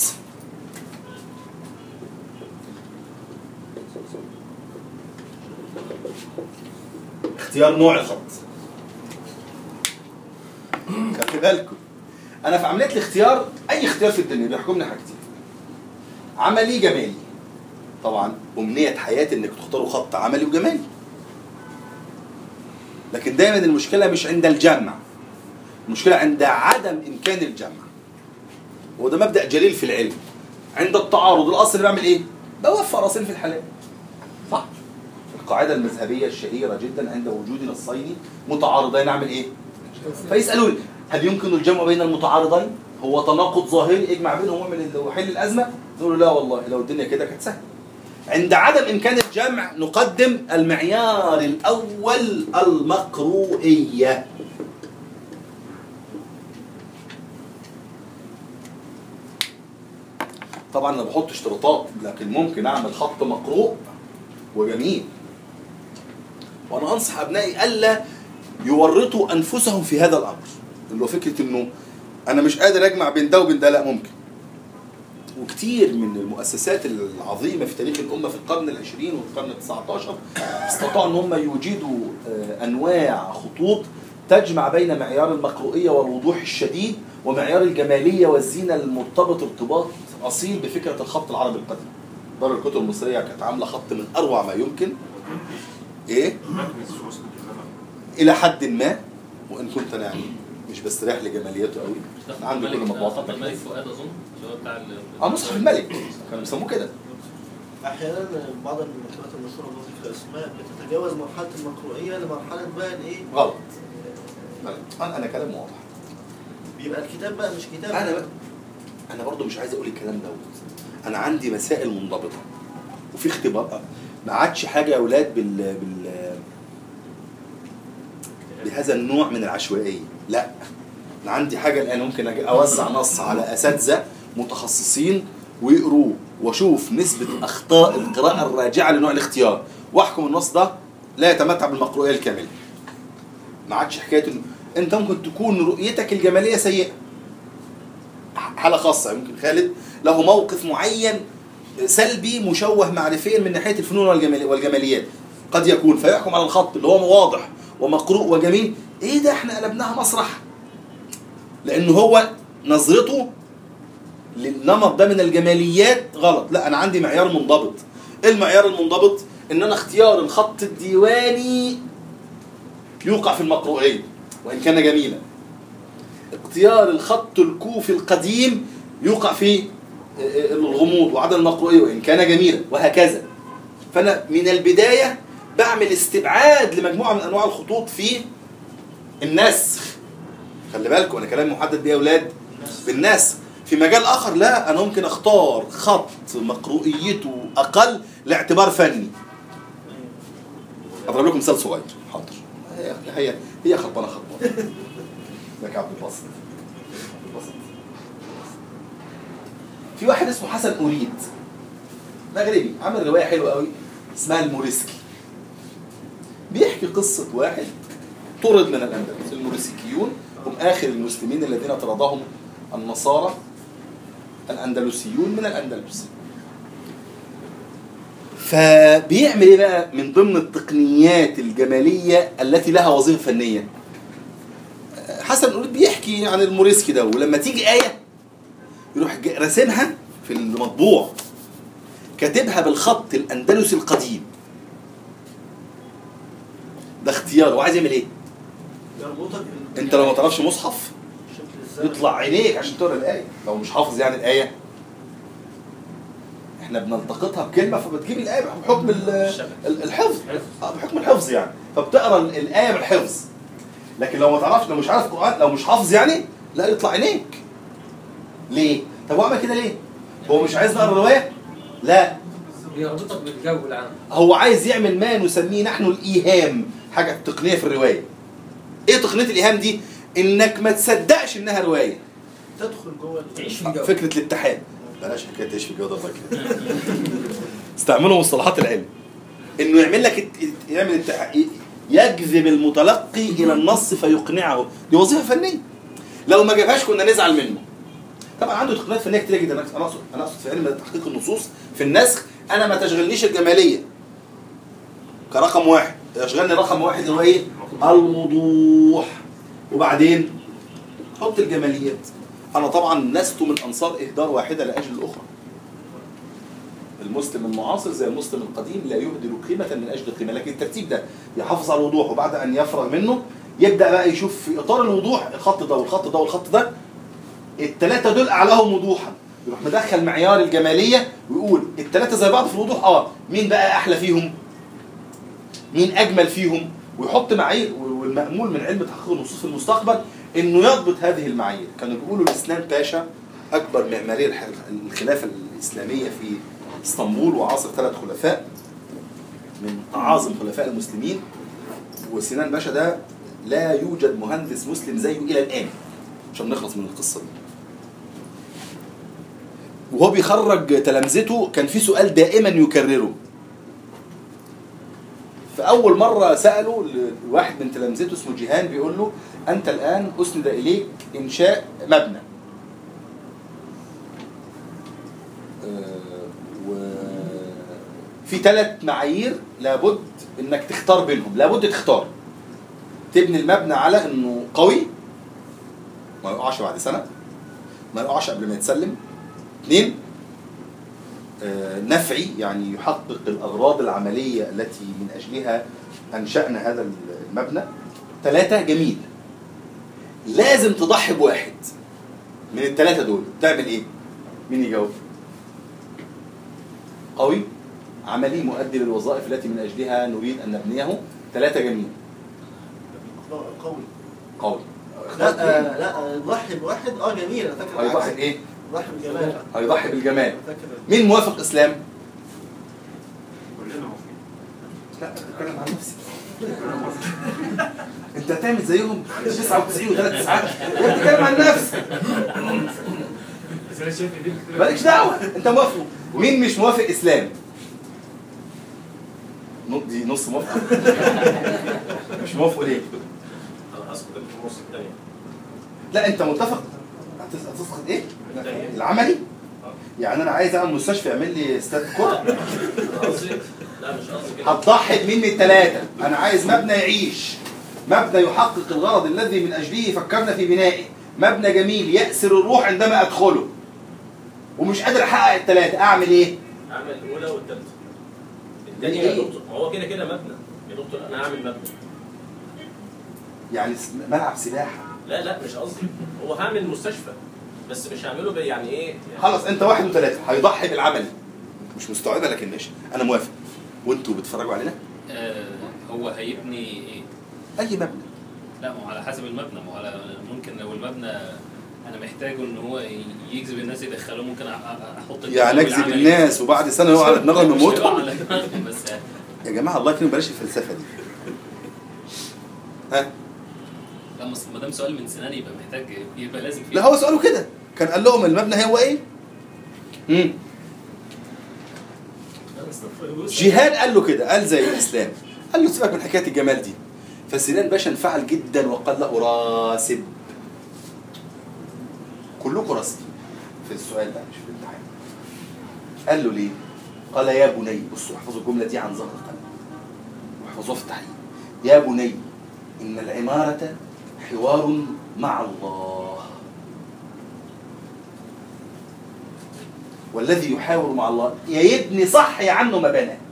اختيار نوع الخط خلي بالكم انا في عمليه الاختيار اي اختيار في الدنيا بيحكمني حاجتين عملي جمالي طبعا امنيه حياتي انك تختاروا خط عملي وجمالي لكن دايما المشكله مش عند الجمع المشكله عند عدم امكان الجمع وده مبدا جليل في العلم عند التعارض الاصل اللي بعمل ايه بوفر اصل في الحلال صح القاعده المذهبيه الشهيره جدا عند وجود نصين متعارضين اعمل ايه فيسالوني هل يمكن الجمع بين المتعارضين هو تناقض ظاهري اجمع بينهم واعمل ال- وحل الازمه نقول له لا والله لو الدنيا كده كانت سهله عند عدم امكان الجمع نقدم المعيار الاول المقروئيه طبعا انا بحط اشتراطات لكن ممكن اعمل خط مقروء وجميل وانا انصح ابنائي الا يورطوا انفسهم في هذا الامر اللي هو فكره انه انا مش قادر اجمع بين ده وبين ده لا ممكن وكتير من المؤسسات العظيمه في تاريخ الامه في القرن العشرين والقرن التسعة عشر استطاعوا ان هم يوجدوا آه، انواع خطوط تجمع بين معيار المقروئيه والوضوح الشديد ومعيار الجماليه والزينه المرتبط ارتباط اصيل بفكره الخط العربي القديم. دار الكتب المصريه كانت عامله خط من اروع ما يمكن. ايه؟ الى حد ما وان كنت انا يعني مش بستريح لجماليته قوي مش عندي كل الملك ده مطبوعات خط الملك فؤاد اظن اللي هو بتاع ال- اه مصحف الملك كانوا بيسموه كده احيانا بعض المكتبات المشهوره بوظيفه الاسماء بتتجاوز مرحله المقروئيه لمرحله بقى الايه غلط انا انا كلام واضح بيبقى الكتاب بقى مش كتاب انا بقى انا برضو مش عايز اقول الكلام دوت انا عندي مسائل منضبطه وفي اختبار ما عادش حاجه يا اولاد بال بال بهذا النوع من العشوائيه لا انا عندي حاجه الان ممكن أجي اوزع نص على اساتذه متخصصين ويقروه واشوف نسبه اخطاء القراءه الراجعه لنوع الاختيار واحكم النص ده لا يتمتع بالمقروءيه الكامله ما عادش حكايه انه انت ممكن تكون رؤيتك الجماليه سيئه حاله خاصه يمكن خالد له موقف معين سلبي مشوه معرفيا من ناحيه الفنون والجمال والجماليات قد يكون فيحكم على الخط اللي هو واضح ومقروء وجميل ايه ده احنا قلبناها مسرح لانه هو نظرته للنمط ده من الجماليات غلط لا انا عندي معيار منضبط ايه المعيار المنضبط ان انا اختيار الخط الديواني يوقع في المقروءيه وان كان جميلا اختيار الخط الكوفي القديم يوقع في الغموض وعدم المقروءيه وان كان جميلا وهكذا فانا من البدايه بعمل استبعاد لمجموعه من انواع الخطوط في النسخ خلي بالكم انا كلام محدد بيه يا اولاد بالنسخ في مجال اخر لا انا ممكن اختار خط مقروئيته اقل لاعتبار فني اضرب لكم مثال صغير حاضر هي هي هي خربانه خربانه لك عبد الباسط الباسط. في واحد اسمه حسن أريد مغربي عمل رواية حلوة قوي اسمها الموريسكي بيحكي قصة واحد طرد من الأندلس الموريسكيون هم آخر المسلمين الذين طردهم النصارى الأندلسيون من الأندلس فبيعمل ايه بقى من ضمن التقنيات الجمالية التي لها وظيفة فنية حسن أريد بيحكي عن الموريسكي ده ولما تيجي آية يروح جا- راسمها في المطبوع كاتبها بالخط الاندلسي القديم ده اختيار هو عايز يعمل ايه يربطك انت لو ما تعرفش مصحف شكل الزمن يطلع عينيك عشان تقرا الايه لو مش حافظ يعني الايه احنا بنلتقطها بكلمه فبتجيب الايه بحكم ال- ال- الحفظ اه بحكم الحفظ يعني فبتقرا ال- الايه بالحفظ لكن لو ما تعرفش لو مش عارف قران لو مش حافظ يعني لا يطلع عينيك ليه طب هو عمل كده ليه هو مش عايز نقرا روايه لا بيربطك بالجو العام هو عايز يعمل ما نسميه نحن الايهام حاجه تقنيه في الروايه ايه تقنيه الايهام دي انك ما تصدقش انها روايه تدخل جوه ال- تعيش في الجو فكره الاتحاد بلاش حكايه تعيش في الجوده الله كده استعملوا مصطلحات العلم انه يعمل لك ات- يعمل اتحاد يجذب المتلقي الى النص فيقنعه دي وظيفه فنيه لو ما جابهاش كنا نزعل منه طبعا عنده تقنيات فنيه كتير جدا انا اقصد انا اقصد في علم تحقيق النصوص في النسخ انا ما تشغلنيش الجماليه كرقم واحد يشغلني رقم واحد اللي هو ايه الوضوح وبعدين حط الجماليات انا طبعا لست من انصار اهدار واحده لاجل الاخرى المسلم المعاصر زي المسلم القديم لا يهدر قيمه من اجل قيمه لكن الترتيب ده يحافظ على الوضوح وبعد ان يفرغ منه يبدا بقى يشوف في اطار الوضوح الخط ده والخط ده والخط ده الثلاثه دول اعلاهم وضوحا يروح مدخل معيار الجماليه ويقول الثلاثه زي بعض في الوضوح اه مين بقى احلى فيهم مين اجمل فيهم ويحط معايير والمأمول من علم تحقيق النصوص في المستقبل انه يضبط هذه المعايير كانوا بيقولوا لسنان باشا اكبر معماري الح- الخلافه الاسلاميه في اسطنبول وعاصر ثلاث خلفاء من اعاظم خلفاء المسلمين وسنان باشا ده لا يوجد مهندس مسلم زيه الى الان عشان نخلص من القصه دي وهو بيخرج تلامذته كان في سؤال دائما يكرره فأول مرة سأله لواحد من تلامذته اسمه جيهان بيقول له أنت الآن أسند إليك إنشاء مبنى آه، وفي ثلاث معايير لابد إنك تختار بينهم لابد تختار تبني المبنى على إنه قوي ما يقعش بعد سنة ما يقعش قبل ما يتسلم اثنين آه، نفعي يعني يحقق الأغراض العملية التي من أجلها أنشأنا هذا المبنى ثلاثة جميل لازم تضحي بواحد من الثلاثة دول تعمل إيه؟ مين يجاوب؟ قوي عملي مؤدي للوظائف التي من أجلها نريد أن نبنيه ثلاثة جميل قوي قوي لا آه، لا ضحي بواحد اه جميل انا فاكر هيضحي العكس. بإيه؟ ضحي بالجمال هيضحي بالجمال أنا فاكر مين موافق إسلام؟ كلنا موافقين لا بتكلم عن نفسي انت هتعمل زيهم 99 وثلاث ساعات انت بتتكلم عن نفسك بس انا شايف ان دي مالكش دعوه انت موافق مين مش موافق اسلام نص- دي نص موافقه مش موافق ليه انا اسقط في النص الثاني لا انت متفق هتس- هتسقط ايه العملي يعني انا عايز اعمل مستشفى يعمل لي استاد كوره قصدي لا مش قصدي كده هتضحي بمين من الثلاثة أنا عايز مبنى يعيش مبنى يحقق الغرض الذي من أجله فكرنا في بنائه مبنى جميل يأسر الروح عندما أدخله ومش قادر أحقق الثلاثة أعمل إيه؟ اعمل الاولى والثالثه يعني الثانيه يا إيه؟ دكتور ما هو كده كده مبنى يا دكتور انا هعمل مبنى يعني س- ملعب سباحة لا لا مش قصدي هو هعمل مستشفى بس مش هعمله بي- يعني ايه يعني خلاص أنت واحد وثلاثة هيضحي بالعمل مش مستوعبة لكن ماشي أنا موافق وأنتوا بتتفرجوا علينا آه، هو هيبني ايه؟ أي مبنى لا ما هو على حسب المبنى ما هو على ممكن لو المبنى انا محتاجه ان هو ي- يجذب الناس يدخلوه ممكن أ- أ- احط يعني أجذب العملي. الناس وبعد سنة يقع على دماغهم مش هيقع يموتوا على دماغهم، بس يا جماعة الله يكرم بلاش الفلسفة دي ها لا مس- ما دام سؤال من سنان يبقى محتاج يبقى لازم فيه لا هو سؤاله كده كان قال لهم المبنى هو ايه؟ امم جهاد قال له كده قال زي الاسلام قال له سيبك من حكايه الجمال دي فسنان باشا انفعل جدا وقال له راسب كلكم راسبين في السؤال ده مش في الامتحان قال له ليه؟ قال يا بني بصوا احفظوا الجمله دي عن ظهر القلم واحفظوها في التحليل يا بني ان العماره حوار مع الله والذي يحاور مع الله يا يبني صح يا عنه ما بنى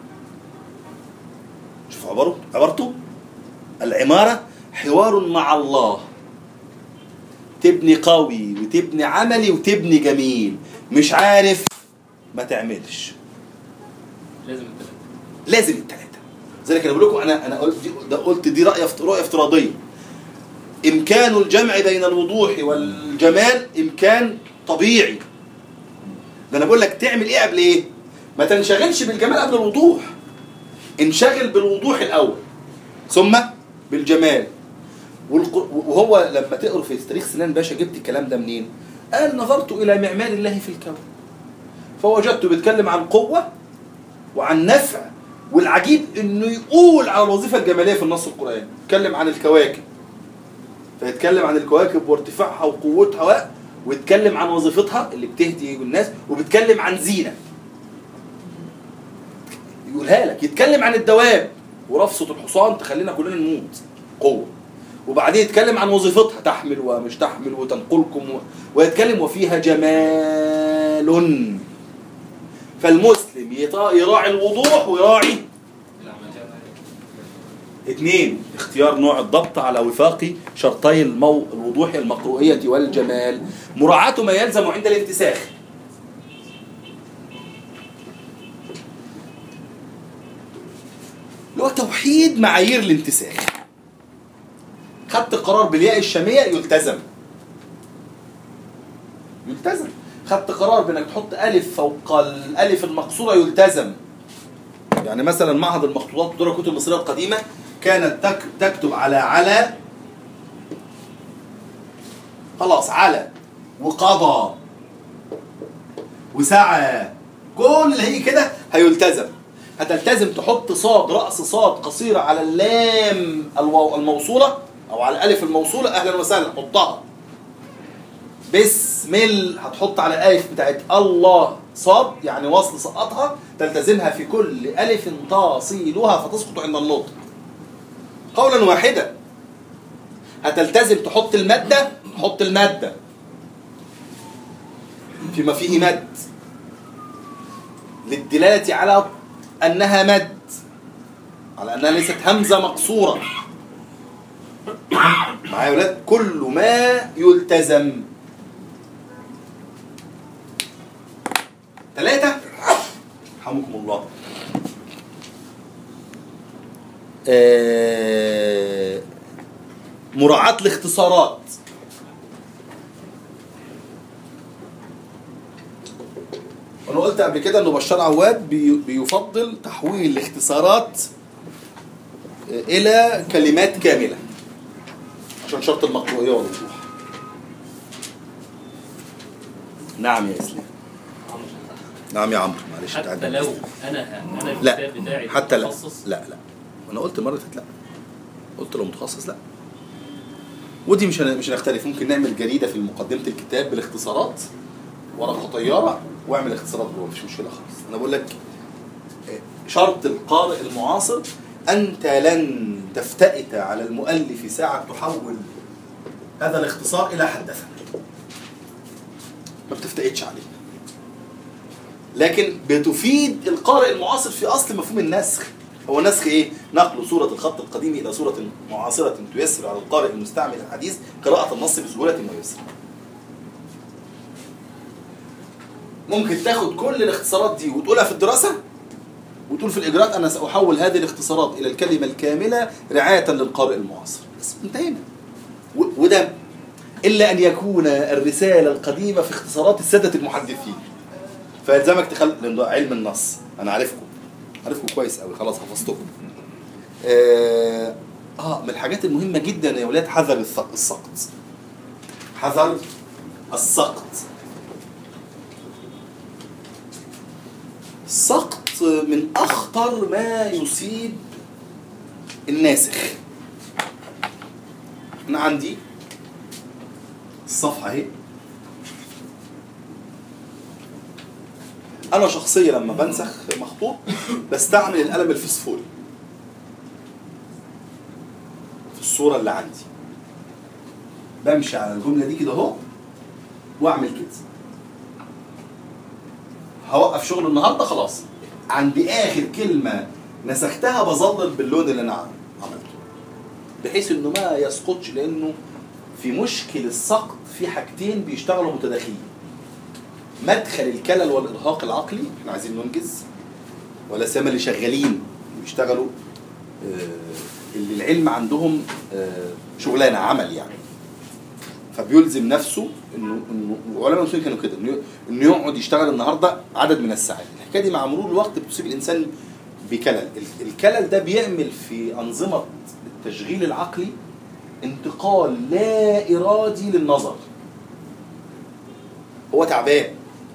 شوف عباره عبارته العمارة حوار مع الله تبني قوي وتبني عملي وتبني جميل مش عارف ما تعملش لازم الثلاثه لازم الثلاثة ذلك انا بقول لكم انا انا قلت دي ده قلت دي رأي افت- رؤية افتراضية امكان الجمع بين الوضوح والجمال امكان طبيعي ده انا بقول لك تعمل ايه قبل ايه ما تنشغلش بالجمال قبل الوضوح انشغل بالوضوح الاول ثم بالجمال والق- وهو لما تقرا في تاريخ سنان باشا جبت الكلام ده منين قال نظرت الى معمار الله في الكون فوجدته بيتكلم عن قوه وعن نفع والعجيب انه يقول على الوظيفه الجماليه في النص القراني يتكلم عن الكواكب فيتكلم عن الكواكب وارتفاعها وقوتها و- ويتكلم عن وظيفتها اللي بتهدي الناس وبيتكلم عن زينه يقولها لك يتكلم عن الدواب ورفصة الحصان تخلينا كلنا نموت قوة وبعدين يتكلم عن وظيفتها تحمل ومش تحمل وتنقلكم و... ويتكلم وفيها جمال فالمسلم يطا- يراعي الوضوح ويراعي اثنين اختيار نوع الضبط على وفاق شرطي المو... الوضوح المقروئية والجمال مراعاة ما يلزم عند الانتساخ اللي هو توحيد معايير الانتساخ خدت قرار بالياء الشامية يلتزم يلتزم خدت قرار بانك تحط الف فوق الالف المقصوره يلتزم يعني مثلا معهد المخطوطات دور الكتب المصريه القديمه كانت تك تكتب على على خلاص على وقضى وسعى كل اللي هيجي كده هيلتزم هتلتزم تحط صاد راس صاد قصيره على اللام الواو الموصوله او على الالف الموصوله اهلا وسهلا حطها بسم ال هتحط على الالف بتاعت الله صاد يعني وصل سقطها تلتزمها في كل الف تصيلها فتسقط عند النطق قولا واحدا هتلتزم تحط الماده حط الماده فيما فيه مد للدلاله على انها مد على انها ليست همزه مقصوره معايا يا ولاد كل ما يلتزم ثلاثة رحمكم الله آه، مراعاة الاختصارات وانا قلت قبل كده ان بشار عواد بي- بيفضل تحويل الاختصارات آه، الى كلمات كامله عشان شرط المقروئيه والوضوح نعم يا اسلام نعم يا عمرو معلش انت حتى قاعد لو انا ه- انا لا الكتاب بتاعي حتى لا متخصص لا لا انا قلت المره اللي فاتت لا قلت لو متخصص لا ودي مش هن- مش هنختلف ممكن نعمل جريده في مقدمه الكتاب بالاختصارات ورقه طياره واعمل اختصارات جوه مفيش مشكله خالص انا بقول لك آه، شرط القارئ المعاصر انت لن تفتئت على المؤلف ساعه تحول هذا الاختصار الى حدثنا ما بتفتئتش عليه لكن بتفيد القارئ المعاصر في اصل مفهوم النسخ هو نسخ ايه نقل صوره الخط القديم الى صوره معاصره تيسر على القارئ المستعمل الحديث قراءه النص بسهوله ويسر ممكن تاخد كل الاختصارات دي وتقولها في الدراسه وتقول في الاجراءات انا ساحول هذه الاختصارات الى الكلمه الكامله رعايه للقارئ المعاصر بس انتهينا و- وده الا ان يكون الرساله القديمه في اختصارات الساده المحدثين فيلزمك تخل لأن ده علم النص انا عارفكم عارفكم كويس قوي خلاص حفظتكم آه, اه من الحاجات المهمه جدا يا ولاد حذر الث- السقط حذر السقط السقط من اخطر ما يصيب الناسخ انا عندي الصفحه اهي انا شخصيا لما بنسخ مخطوط بستعمل القلم الفسفوري في الصوره اللي عندي بمشي على الجمله دي كده اهو واعمل كده هوقف شغل النهارده خلاص عند اخر كلمه نسختها بظلل باللون اللي انا عملته بحيث انه ما يسقطش لانه في مشكل السقط في حاجتين بيشتغلوا متداخلين مدخل الكلل والارهاق العقلي احنا عايزين ننجز ولا سيما اللي شغالين بيشتغلوا آه، اللي العلم عندهم آه، شغلانه عمل يعني فبيلزم نفسه انه انه وعلماء المسلمين كانوا كده انه انه يقعد يشتغل النهارده عدد من الساعات الحكايه دي مع مرور الوقت بتصيب الانسان بكلل ال- الكلل ده بيعمل في انظمه التشغيل العقلي انتقال لا ارادي للنظر هو تعبان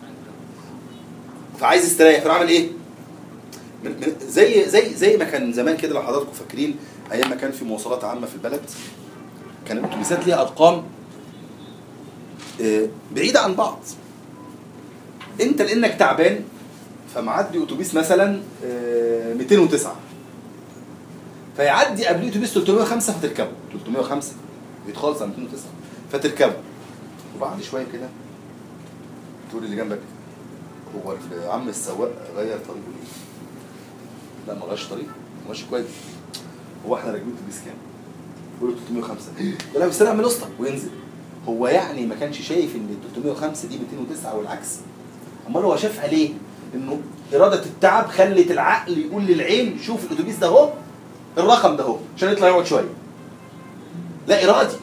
فعايز يستريح فعمل ايه؟ من من زي زي زي ما كان زمان كده لو حضراتكم فاكرين ايام ما كان في مواصلات عامه في البلد كان الاتوبيسات ليها ارقام آه، بعيده عن بعض انت لانك تعبان فمعدي اتوبيس مثلا آه، 209 فيعدي قبليه اتوبيس 305 فتركبه 305 بعيد خالص عن 209 فتركبه وبعد شويه كده تقول اللي جنبك هو عم السواق غير طريقه ليه؟ لا ما غيرش طريقه ماشي كويس هو احنا راكبين اتوبيس كام؟ يقول له 305 ده لا بيستنى من وسطك وينزل هو يعني ما كانش شايف ان ال 305 دي 209 والعكس امال هو شافها ليه؟ انه اراده التعب خلت العقل يقول للعين شوف الاتوبيس ده اهو الرقم ده اهو عشان يطلع يقعد شويه لا ارادي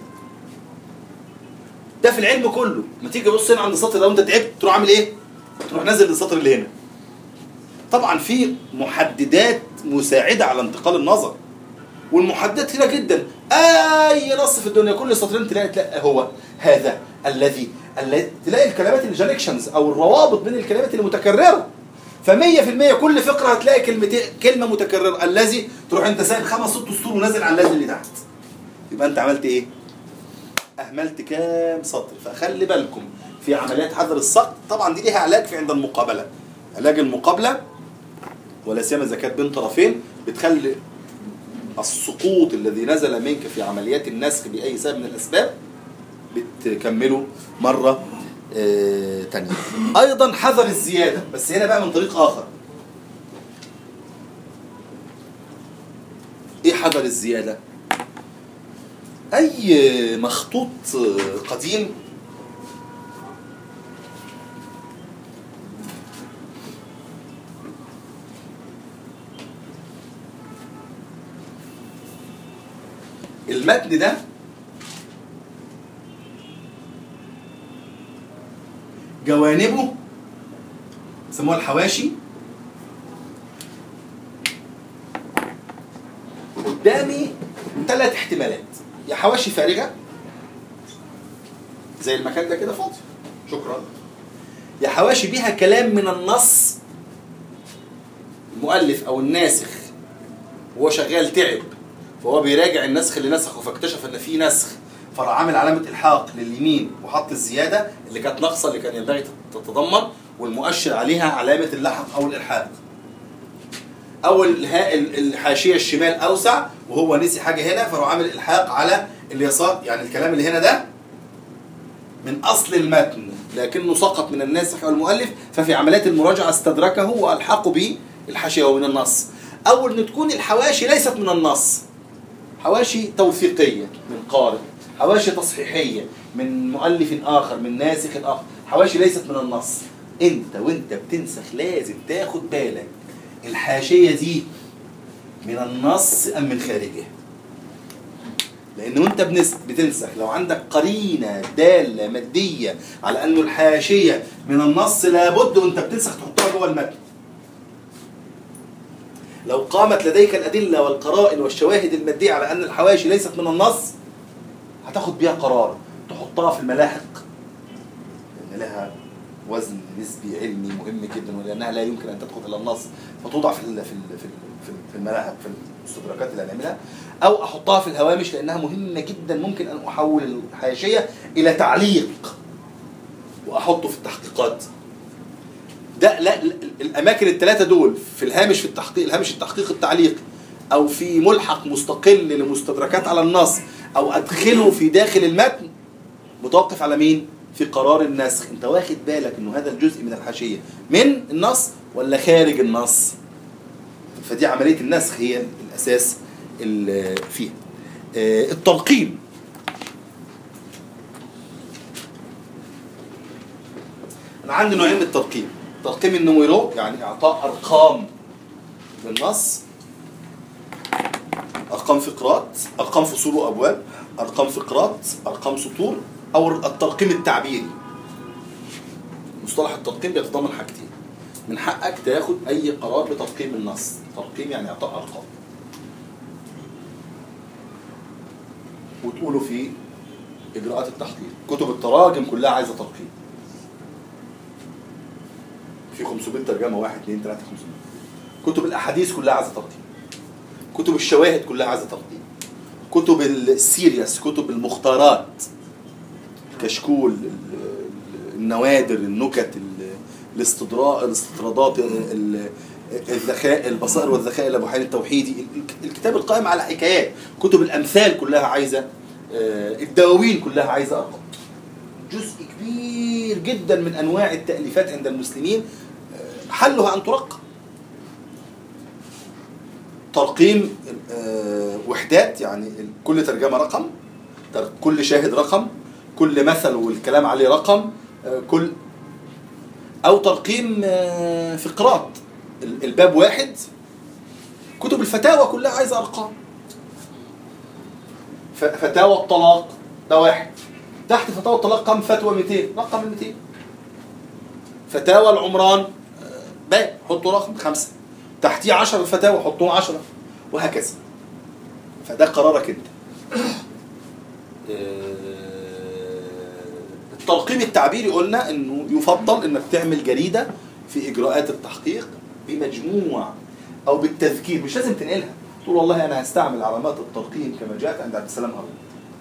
ده في العلم كله ما تيجي تبص هنا عند السطر ده وانت تعبت تروح عامل ايه؟ تروح نازل للسطر اللي هنا طبعا في محددات مساعده على انتقال النظر والمحددات هنا جدا اي نص في الدنيا كل سطرين تلاقي تلاقي هو هذا الذي الذي تلاقي الكلمات الجانكشنز او الروابط بين الكلمات اللي متكرره ف 100% كل فقره هتلاقي كلمتين كلمه متكرره الذي تروح انت سايب خمس ست سطور ونازل على الذي اللي تحت يبقى انت عملت ايه؟ اهملت كام سطر فخلي بالكم في عمليات حذر السقط طبعا دي ليها علاج في عند المقابله علاج المقابله ولا سيما اذا كانت بين طرفين بتخلي السقوط الذي نزل منك في عمليات النسخ باي سبب من الاسباب بتكمله مره آه تانية ايضا حذر الزياده بس هنا بقى من طريق اخر ايه حذر الزياده اي مخطوط آه، قديم المتن ده جوانبه سموها الحواشي قدامي ثلاث احتمالات يا حواشي فارغه زي المكان ده كده فاضي شكرا يا حواشي بيها كلام من النص المؤلف او الناسخ وهو شغال تعب فهو بيراجع النسخ اللي نسخه فاكتشف ان في نسخ فراح عامل علامه الحاق لليمين وحط الزياده اللي كانت ناقصه اللي كان ينبغي تتضمن والمؤشر عليها علامه اللحق او الالحاق او الها- ال- الحاشيه الشمال اوسع وهو نسي حاجه هنا فراح عامل الحاق على اليسار يعني الكلام اللي هنا ده من اصل المتن لكنه سقط من الناسخ او المؤلف ففي عمليات المراجعه استدركه والحقه بالحاشيه ومن النص او ان تكون الحواشي ليست من النص حواشي توثيقيه من قارئ حواشي تصحيحيه من مؤلف اخر من ناسخ اخر حواشي ليست من النص انت وانت بتنسخ لازم تاخد بالك الحاشيه دي من النص ام من خارجه لان وانت بنس- بتنسخ لو عندك قرينه داله ماديه على انه الحاشيه من النص لابد وانت بتنسخ تحطها جوه المتن لو قامت لديك الأدلة والقرائن والشواهد المادية على أن الحواشي ليست من النص هتاخد بيها قرار تحطها في الملاحق لأن لها وزن نسبي علمي مهم جدا ولأنها لا يمكن أن تدخل إلى النص فتوضع في ال- في ال- في ال- في ال- في الملاحق في المستدركات اللي هنعملها أو أحطها في الهوامش لأنها مهمة جدا ممكن أن أحول الحاشية إلى تعليق وأحطه في التحقيقات ده لا لا، الاماكن الثلاثه دول في الهامش في التحقيق الهامش التحقيق التعليق او في ملحق مستقل لمستدركات على النص او ادخله في داخل المتن متوقف على مين في قرار النسخ انت واخد بالك انه هذا الجزء من الحاشيه من النص ولا خارج النص فدي عمليه النسخ هي الاساس ال- فيها آه، الترقيم انا عندي نوعين من الترقيم ترقيم النويرو يعني اعطاء ارقام للنص ارقام فقرات ارقام فصول وابواب ارقام فقرات ارقام سطور او الترقيم التعبيري مصطلح الترقيم بيتضمن حاجتين من حقك تاخد اي قرار بترقيم النص ترقيم يعني اعطاء ارقام وتقوله في اجراءات التحقيق كتب التراجم كلها عايزه ترقيم في 500 ترجمه 1 2 3 500 كتب الاحاديث كلها عايزه ترقيم كتب الشواهد كلها عايزه ترقيم كتب السيريس كتب المختارات كشكول ال- ال- النوادر النكت ال- الاستدراء الاستطرادات ال- الذكاء البصائر والذكاء لابو حامد التوحيدي ال- الكتاب القائم على حكايات كتب الامثال كلها عايزه آه، الدواوين كلها عايزه ارقام جزء كبير جدا من انواع التاليفات عند المسلمين آه، حلها ان ترقم ترقيم آه، وحدات يعني ال- كل ترجمه رقم تر- كل شاهد رقم كل مثل والكلام عليه رقم آه، كل او ترقيم آه، فقرات ال- الباب واحد كتب الفتاوى كلها عايزه ارقام ف- فتاوى الطلاق ده واحد تحت فتاوى الطلاق كم فتوى 200 رقم ال 200 فتاوى العمران آه، باء حطوا رقم خمسة تحتيه 10 فتاوى حطوهم 10 وهكذا فده قرارك انت آه، الترقيم التعبيري قلنا انه يفضل انك تعمل جريده في اجراءات التحقيق بمجموع او بالتذكير مش لازم تنقلها تقول والله انا هستعمل علامات الترقيم كما جاءت عند عبد السلام هارون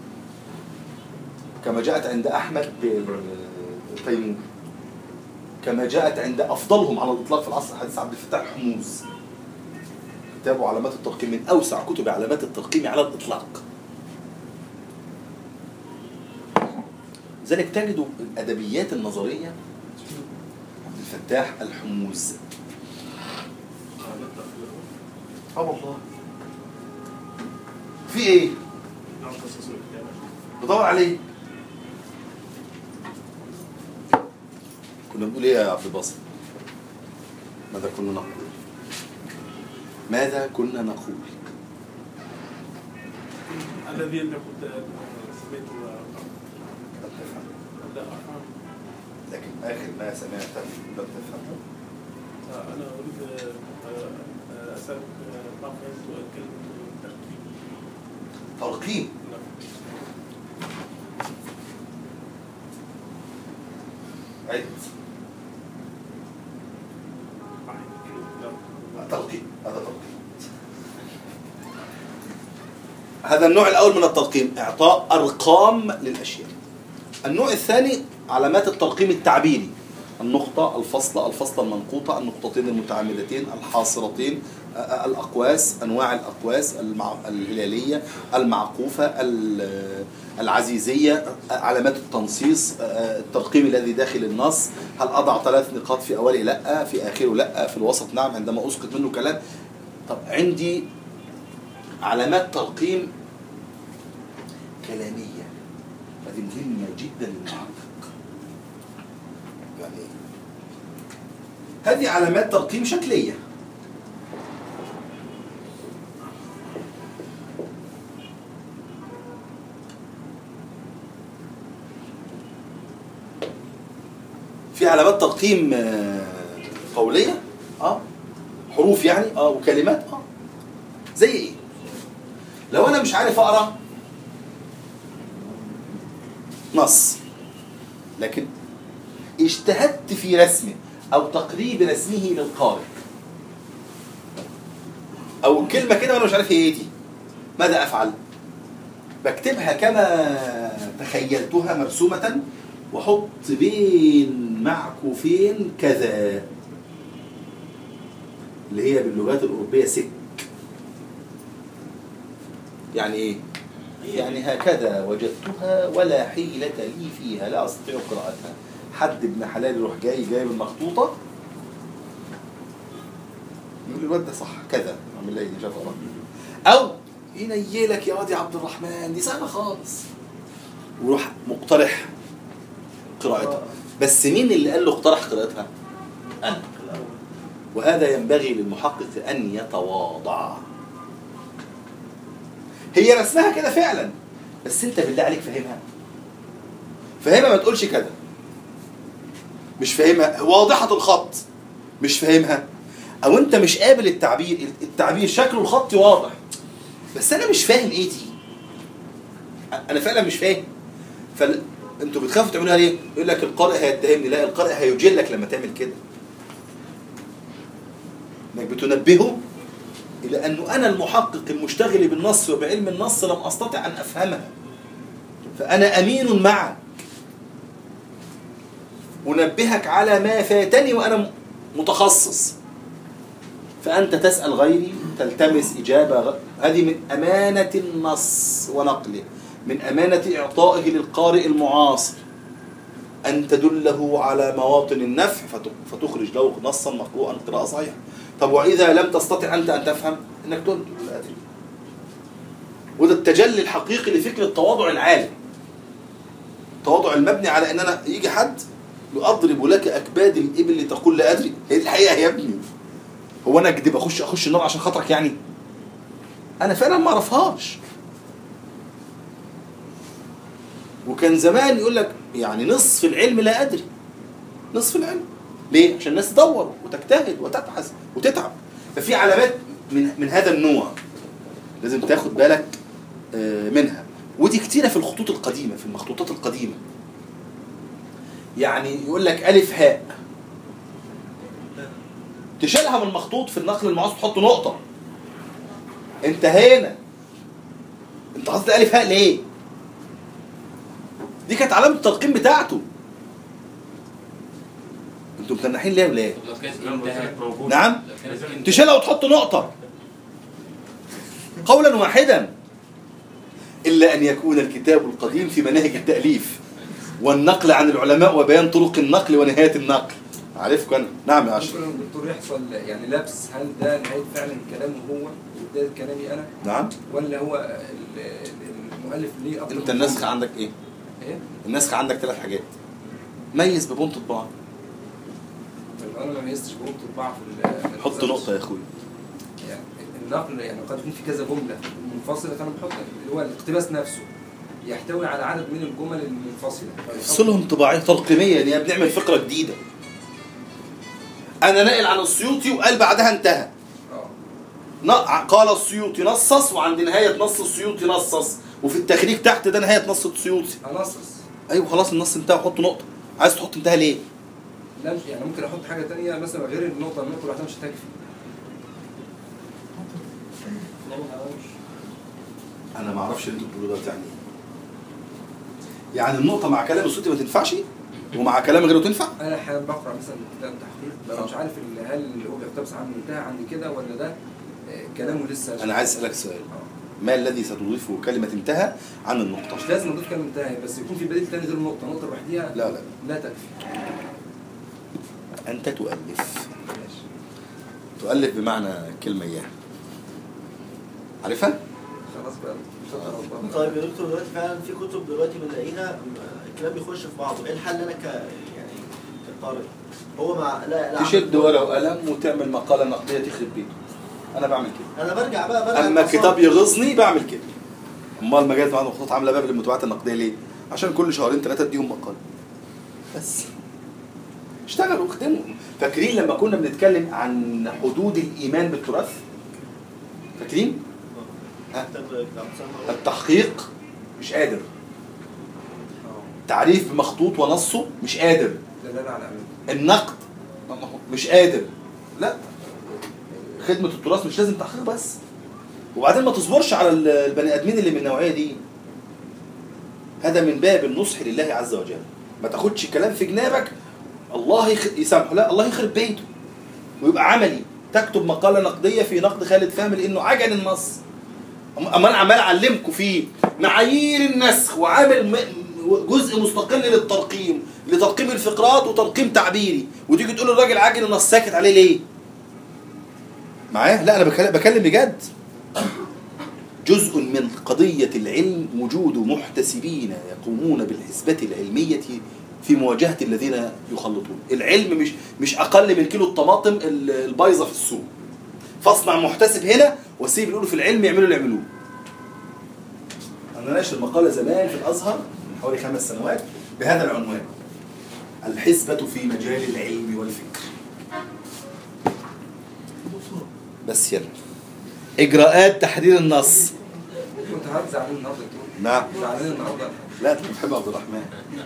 كما جاءت عند احمد تيمور كما جاءت عند افضلهم على الاطلاق في العصر الحديث عبد الفتاح حموز كتابه علامات الترقيم من اوسع كتب علامات الترقيم على الاطلاق لذلك تجد الادبيات النظريه عبد الفتاح الحموز اه والله في ايه؟ بدور عليه كنا بنقول ايه يا عبد الباسط؟ ماذا كنا نقول؟ ماذا كنا نقول؟ الذي انت كنت سميته لا افهم لكن اخر ما سمعته لم تفهمه انا اريد آه، آه، اسالك آه، ما فهمت كلمه تركيب ترقيم لا. عد لا. ترقيم هذا ترقيم هذا النوع الأول من الترقيم إعطاء أرقام للأشياء النوع الثاني علامات الترقيم التعبيري النقطة الفصلة الفصلة المنقوطة النقطتين المتعامدتين الحاصرتين آه، آه، الأقواس أنواع الأقواس المع... الهلالية المعقوفة ال- العزيزية آه، علامات التنصيص آه، الترقيم الذي داخل النص هل أضع ثلاث نقاط في أوله لا في آخره لا في الوسط نعم عندما أسقط منه كلام طب عندي علامات ترقيم كلامية هذه مهمة جدا للمحقق يعني إيه؟ هذه علامات ترقيم شكلية في علامات ترقيم آه، قولية اه حروف يعني اه وكلمات اه زي ايه لو انا مش عارف اقرا نص لكن اجتهدت في رسمه او تقريب رسمه للقارئ او كلمه كده وانا مش عارف هي ايه دي ماذا افعل بكتبها كما تخيلتها مرسومه واحط بين معكوفين كذا اللي هي باللغات الاوروبيه سك يعني ايه يعني هكذا وجدتها ولا حيلة لي فيها لا أستطيع قراءتها حد ابن حلال يروح جاي جايب المخطوطة يقول الواد ده صح كذا اعمل لي دي شفرة أو ينيلك يا واد يا عبد الرحمن دي سهلة خالص ويروح مقترح قراءتها بس مين اللي قال له اقترح قراءتها؟ أنا وهذا ينبغي للمحقق أن يتواضع هي رسمها كده فعلا بس انت بالله عليك فاهمها فاهمها ما تقولش كده مش فاهمها واضحة الخط مش فاهمها او انت مش قابل التعبير التعبير شكله الخطي واضح بس انا مش فاهم ايه دي انا فعلا مش فاهم فال... انتوا بتخافوا تعملوها ليه يقول لك القارئ هيتهمني لا القارئ هيجلك لما تعمل كده انك بتنبهه إلى أنه أنا المحقق المشتغل بالنص وبعلم النص لم أستطع أن أفهمها فأنا أمين معك أنبهك على ما فاتني وأنا متخصص فأنت تسأل غيري تلتمس إجابة غ... هذه من أمانة النص ونقله من أمانة إعطائه للقارئ المعاصر أن تدله على مواطن النفع فت- فتخرج له نصا مقروءا قراءة صحيحة طب وإذا لم تستطع أنت أن تفهم إنك تقول لا أدري وده التجلي الحقيقي لفكر التواضع العالي التواضع المبني على أن أنا يجي حد يضرب لك أكباد الإبل لتقول لا أدري هي دي الحقيقة يا ابني هو أنا أكذب أخش أخش النار عشان خاطرك يعني أنا فعلا ما أعرفهاش وكان زمان يقول لك يعني نصف العلم لا أدري نصف العلم ليه؟ عشان الناس تدور وتجتهد وتبحث وتتعب ففي علامات من من هذا النوع لازم تاخد بالك آه، منها ودي كتيرة في الخطوط القديمة في المخطوطات القديمة يعني يقول لك ألف هاء تشيلها من المخطوط في النقل المعاصر تحط نقطة انتهينا انت حطيت ألف هاء ليه؟ دي كانت علامة الترقيم بتاعته انتوا متنحين ليه يا ولاد؟ طب لو كانت انتهى نعم لو كانت انتهى تشيلها وتحط نقطة قولا واحدا إلا أن يكون الكتاب القديم في مناهج التأليف والنقل عن العلماء وبيان طرق النقل ونهاية النقل عارفكم أنا نعم يا أشرف ممكن الدكتور يحصل يعني لبس هل ده نهاية فعلا كلامه هو وبداية كلامي أنا نعم ولا هو ال- ال- المؤلف ليه أكتر أنت من النسخ جملة؟ عندك إيه؟ إيه؟ النسخ عندك ثلاث حاجات ميز ببنط طباعة طيب أنا ما ميزتش بقول طباعة في ال- حط نقطة يا أخوي يعني النقل يعني قد يكون في كذا جملة منفصلة فأنا بحط اللي هو الاقتباس نفسه يحتوي على عدد من الجمل المنفصلة فبحط- افصلهم طباعية ترقيميا يا بنعمل فقرة جديدة أنا ناقل عن السيوطي وقال بعدها انتهى اه ن- قال السيوطي نصص وعند نهاية نص السيوطي نصص وفي التخريج تحت ده نهاية نص السيوطي أنصص ايوه خلاص النص انتهى حط نقطة عايز تحط انتهى ليه؟ لا مش يعني ممكن أحط حاجة تانية مثلا غير النقطة النقطة لوحدها مش هتكفي انا ما اعرفش اللي انتوا بتقولوه ده يعني ايه يعني النقطة مع كلام السيوطي ما تنفعش ومع كلام غيره تنفع؟ انا احيانا بقرا مثلا كتاب تحقيق ببقى آه. مش عارف ال- هل اللي هو بيقتبس عنه انتهى عندي كده ولا ده آه، كلامه لسه انا عايز اسألك سؤال آه. ما الذي ستضيفه كلمة انتهى عن النقطة؟ مش لازم اضيف كلمه انتهى بس يكون في بديل تاني غير النقطه نقطه لوحديها لا لا لا تكفي انت تؤلف ماشي تؤلف بمعنى كلمة اياها عارفها؟ خلاص بقى شكرا الله. طيب يا دكتور دلوقتي فعلا في كتب دلوقتي بنلاقيها م- الكلام بيخش في بعضه ايه الحل انا ك يعني كقارئ هو مع لا لا تشد ورقة وقلم وتعمل مقالة نقدية تخرب بيته انا بعمل كده انا برجع بقى برجع اما للمصادر. كتاب يغيظني بعمل كده امال مجال معانا مخطوط عامله باب للمتابعات النقديه ليه عشان كل شهرين ثلاثه اديهم مقاله بس اشتغلوا وخدموا فاكرين لما كنا بنتكلم عن حدود الايمان بالتراث فاكرين ها؟ كتاب بتاع حسام مراد. التحقيق مش قادر آه. تعريف بمخطوط ونصه مش قادر دلاله على امين النقد ما هو مش قادر لا خدمة التراث مش لازم تحقيق بس وبعدين ما تصبرش على ال- البني ادمين اللي من النوعية دي هذا من باب النصح لله عز وجل ما تاخدش كلام في جنابك الله يخ... يسامحه لا الله يخرب بيته ويبقى عملي تكتب مقالة نقدية في نقد خالد فهمي لأنه عجن النص أما أما أنا عمال أعلمكم فيه معايير النسخ وعامل م- جزء مستقل للترقيم لترقيم الفقرات وترقيم تعبيري وتيجي تقول للراجل عاجل النص ساكت عليه ليه؟ معايا؟ لا انا بكلم بكلم بجد جزء من قضية العلم وجود محتسبين يقومون بالحسبة العلمية في مواجهة الذين يخلطون العلم مش مش أقل من كيلو الطماطم ال- البايظة في السوق فاصنع محتسب هنا وسيب يقولوا في العلم يعملوا اللي يعملوه أنا ناشر مقالة زمان في الأزهر من حوالي خمس سنوات بهذا العنوان الحسبة في مجال العلم والفكر بس يلا إجراءات تحرير النص كنت هارد زعلان النهارده كده نعم زعلان النهارده لا انت بتحب عبد الرحمن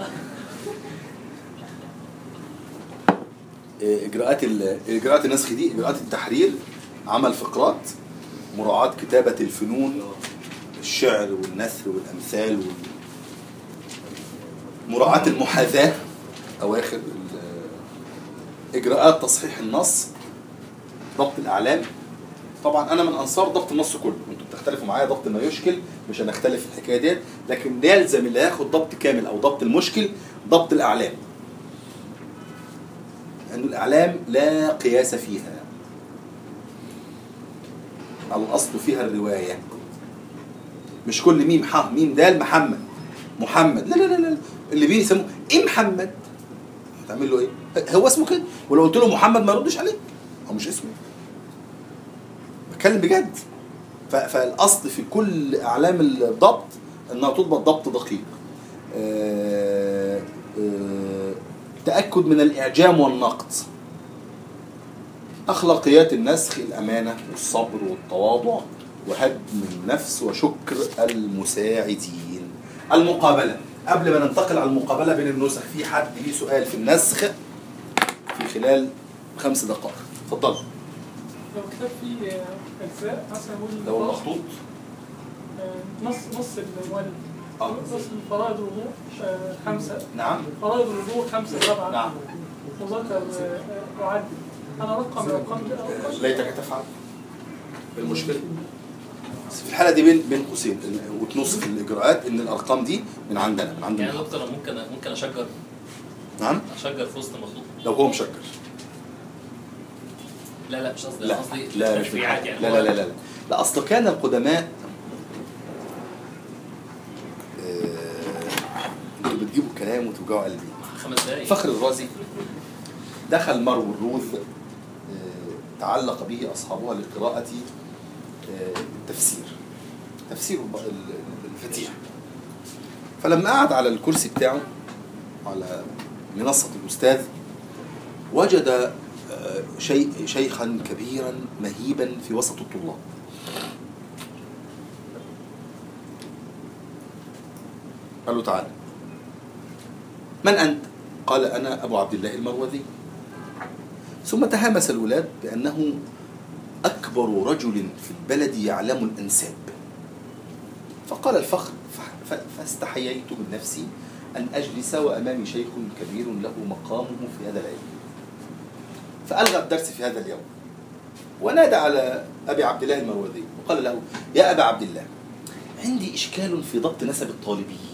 إيه، اجراءات ال- اجراءات النسخ دي اجراءات التحرير عمل فقرات مراعاة كتابة الفنون الشعر والنثر والامثال وال... مراعاة المحاذاة اواخر ال- اجراءات تصحيح النص ضبط الاعلام طبعا انا من انصار ضبط النص كله انتوا بتختلفوا معايا ضبط ما يشكل مش هنختلف في الحكايه ديت لكن يلزم اللي هياخد ضبط كامل او ضبط المشكل ضبط الاعلام لأن الأعلام لا قياس فيها الأصل فيها الرواية مش كل ميم ح ميم دال محمد محمد لا لا لا لا اللي بيسموه ايه محمد هتعمل له ايه هو اسمه كده ولو قلت له محمد ما يردش عليك هو مش اسمه بتكلم بجد ف- فالاصل في كل اعلام الضبط انها تضبط ضبط دقيق آه، آه، تاكد من الاعجام والنقد اخلاقيات النسخ الامانه والصبر والتواضع وهدم النفس وشكر المساعدين المقابله قبل ما ننتقل على المقابله بين النسخ في حد ليه سؤال في النسخ في خلال خمس دقائق اتفضل لو كتاب فيه اجزاء مثلا لو نقول المخطوط آه، نص نص المؤلف آه. نص فرائض الوضوء آه، خمسه نعم فرائض الوضوء خمسه سبعه نعم وذكر آه، يعد انا رقم الارقام دي أرقام. ليتك تفعل المشكلة بس في الحالة دي بين بين قوسين ال- وتنص في الإجراءات إن الأرقام دي من عندنا من عند يعني يا المحافظ. دكتور أنا ممكن ممكن اشجر نعم اشجر في وسط مخطوط لو هو مشكر لا لا مش قصدي لا أنا قصدي لا مش تشريعات لا يعني لا لا لا لا لا أصل كان القدماء آه، انتوا بتجيبوا كلام وتوجعوا قلبي خمس دقايق فخر الرازي دخل مرو الروذ آه، تعلق به أصحابها لقراءة آه، التفسير تفسير الب- ال- الفتيح فلما قعد على الكرسي بتاعه على منصة الأستاذ وجد آه، شيء شيخا كبيرا مهيبا في وسط الطلاب قال له تعالى من أنت؟ قال أنا أبو عبد الله المروذي ثم تهامس الأولاد بأنه أكبر رجل في البلد يعلم الأنساب فقال الفخر ف- ف- فاستحييت من نفسي أن أجلس وأمامي شيخ كبير له مقامه في هذا العلم فألغى الدرس في هذا اليوم ونادى على أبي عبد الله المروذي وقال له يا أبا عبد الله عندي إشكال في ضبط نسب الطالبيين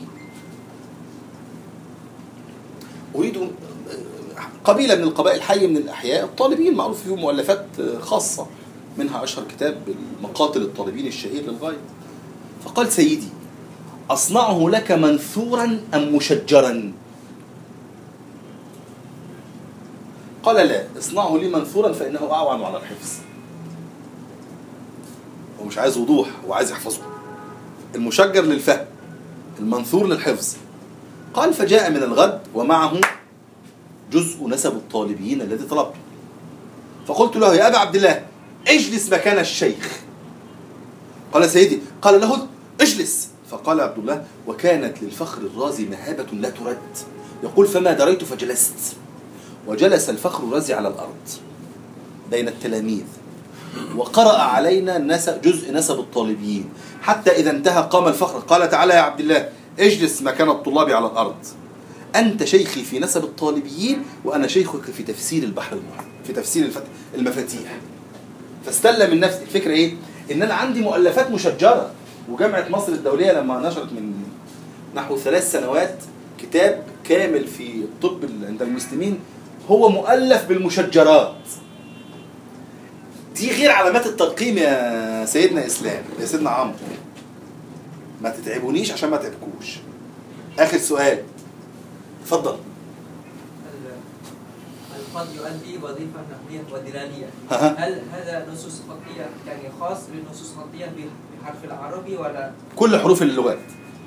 أريد قبيلة من القبائل حي من الأحياء الطالبين معروف فيهم مؤلفات خاصة منها أشهر كتاب مقاتل الطالبين الشهير للغاية فقال سيدي أصنعه لك منثورا أم مشجرا قال لا اصنعه لي منثورا فإنه أعون على الحفظ هو مش عايز وضوح هو عايز يحفظه المشجر للفهم المنثور للحفظ قال فجاء من الغد ومعه جزء نسب الطالبين الذي طلبته فقلت له يا أبا عبد الله اجلس مكان الشيخ قال سيدي قال له اجلس فقال عبد الله وكانت للفخر الرازي مهابة لا ترد يقول فما دريت فجلست وجلس الفخر الرازي على الأرض بين التلاميذ وقرأ علينا نسب جزء نسب الطالبين حتى إذا انتهى قام الفخر قال تعالى يا عبد الله اجلس مكان الطلاب على الأرض أنت شيخي في نسب الطالبيين وأنا شيخك في تفسير البحر المحيط في تفسير الفت... المفاتيح فاستلم من نفسي الفكرة إيه؟ إن أنا عندي مؤلفات مشجرة وجامعة مصر الدولية لما نشرت من نحو ثلاث سنوات كتاب كامل في الطب عند المسلمين هو مؤلف بالمشجرات دي غير علامات الترقيم يا سيدنا اسلام يا سيدنا عمرو ما تتعبونيش عشان ما تعبكوش اخر سؤال اتفضل القد يؤدي وظيفة نحوية ودلالية ها. هل هذا نصوص خطية يعني خاص بالنصوص الخطية بحرف العربي ولا كل حروف اللغات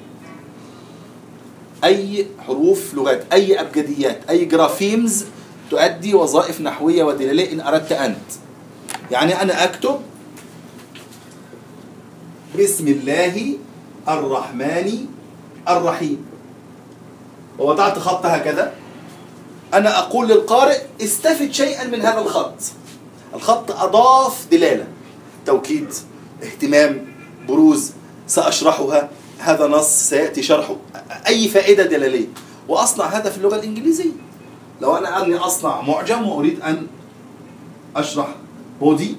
اي حروف لغات اي ابجديات اي جرافيمز تؤدي وظائف نحويه ودلاليه ان اردت انت يعني انا اكتب بسم الله الرحمن الرحيم ووضعت خط هكذا انا اقول للقارئ استفد شيئا من هذا الخط الخط اضاف دلاله توكيد اهتمام بروز ساشرحها هذا نص سياتي شرحه اي فائده دلاليه واصنع هذا في اللغه الانجليزيه لو انا اني اصنع معجم واريد ان اشرح بودي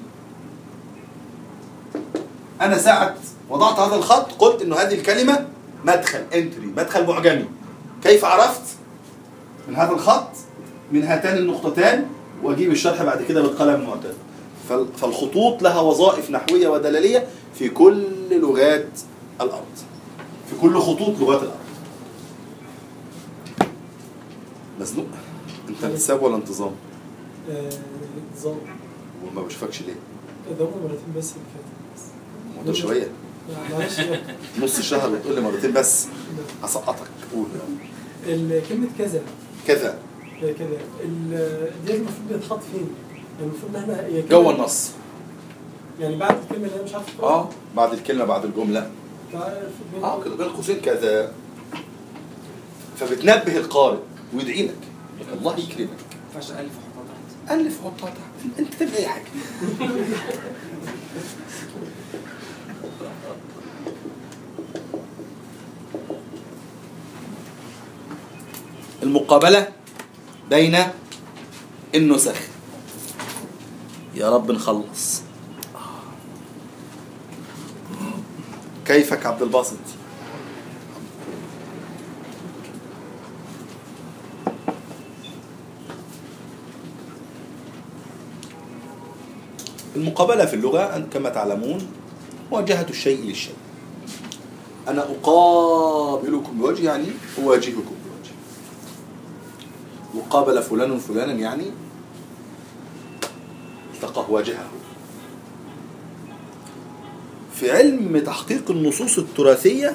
انا ساعه وضعت هذا الخط قلت انه هذه الكلمه مدخل انتري مدخل معجمي كيف عرفت من هذا الخط من هاتان النقطتان واجيب الشرح بعد كده بالقلم المعتاد فال- فالخطوط لها وظائف نحويه ودلاليه في كل لغات الارض في كل خطوط لغات الارض مزنوق انت انتساب ولا انتظام آه، نظام وما بشوفكش ليه ده هم مرتين بس اللي فاتت الموضوع شويه معلش نص شهر وتقول لي مرتين بس هسقطك قول ال- كلمة كذا كذا هي كده ال- دي المفروض بيتحط فين؟ يعني المفروض ان احنا هي كلمة- جوه النص يعني بعد الكلمة اللي انا مش عارف أقولها. اه بعد الكلمه بعد الجمله تعرف بين- اه كده بين قوسين كذا فبتنبه القارئ ويدعي لك الله يكرمك ما ينفعش الف واحطها تحت الف وحطها تحت انت تعمل اي حاجه المقابله بين النسخ يا رب نخلص كيفك عبد الباسط المقابلة في اللغة أن- كما تعلمون مواجهة الشيء للشيء أنا أقابلكم بوجه يعني أواجهكم بوجه وقابل فلان فلانا يعني التقاه واجهه في علم تحقيق النصوص التراثية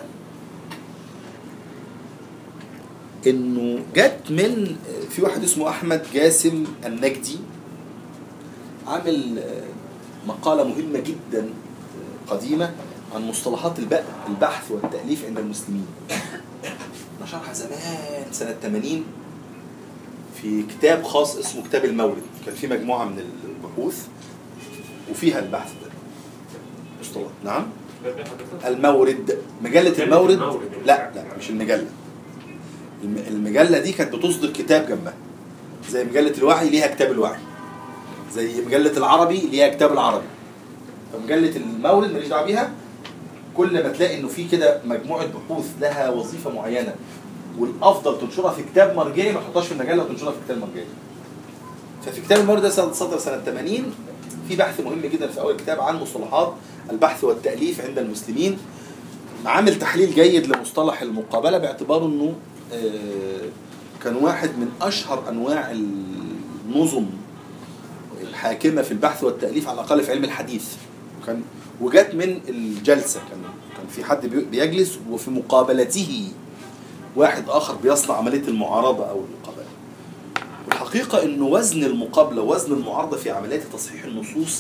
انه جت من في واحد اسمه احمد جاسم النجدي عامل مقالة مهمة جدا قديمة عن مصطلحات الب- البحث والتأليف عند المسلمين نشرها زمان سنة 80 في كتاب خاص اسمه كتاب المورد كان في مجموعة من البحوث وفيها البحث ده مصطلح نعم المورد مجلة المورد لا لا مش المجلة الم- المجلة دي كانت بتصدر كتاب جنبها زي مجلة الوعي ليها كتاب الوعي زي مجلة العربي ليها كتاب العربي فمجلة المورد ماليش دعوة بيها كل ما تلاقي انه في كده مجموعة بحوث لها وظيفة معينة والافضل تنشرها في كتاب مرجعي ما تحطهاش في المجلة وتنشرها في كتاب مرجعي ففي كتاب المورد ده سنة- صدر سنة 80 في بحث مهم جدا في اول الكتاب عن مصطلحات البحث والتأليف عند المسلمين عامل تحليل جيد لمصطلح المقابلة باعتباره انه آه، كان واحد من اشهر انواع النظم الحاكمه في البحث والتاليف على الاقل في علم الحديث كان وجات من الجلسه كان كان في حد بي- بيجلس وفي مقابلته واحد اخر بيصنع عمليه المعارضه او المقابله والحقيقه انه وزن المقابله وزن المعارضه في عمليات تصحيح النصوص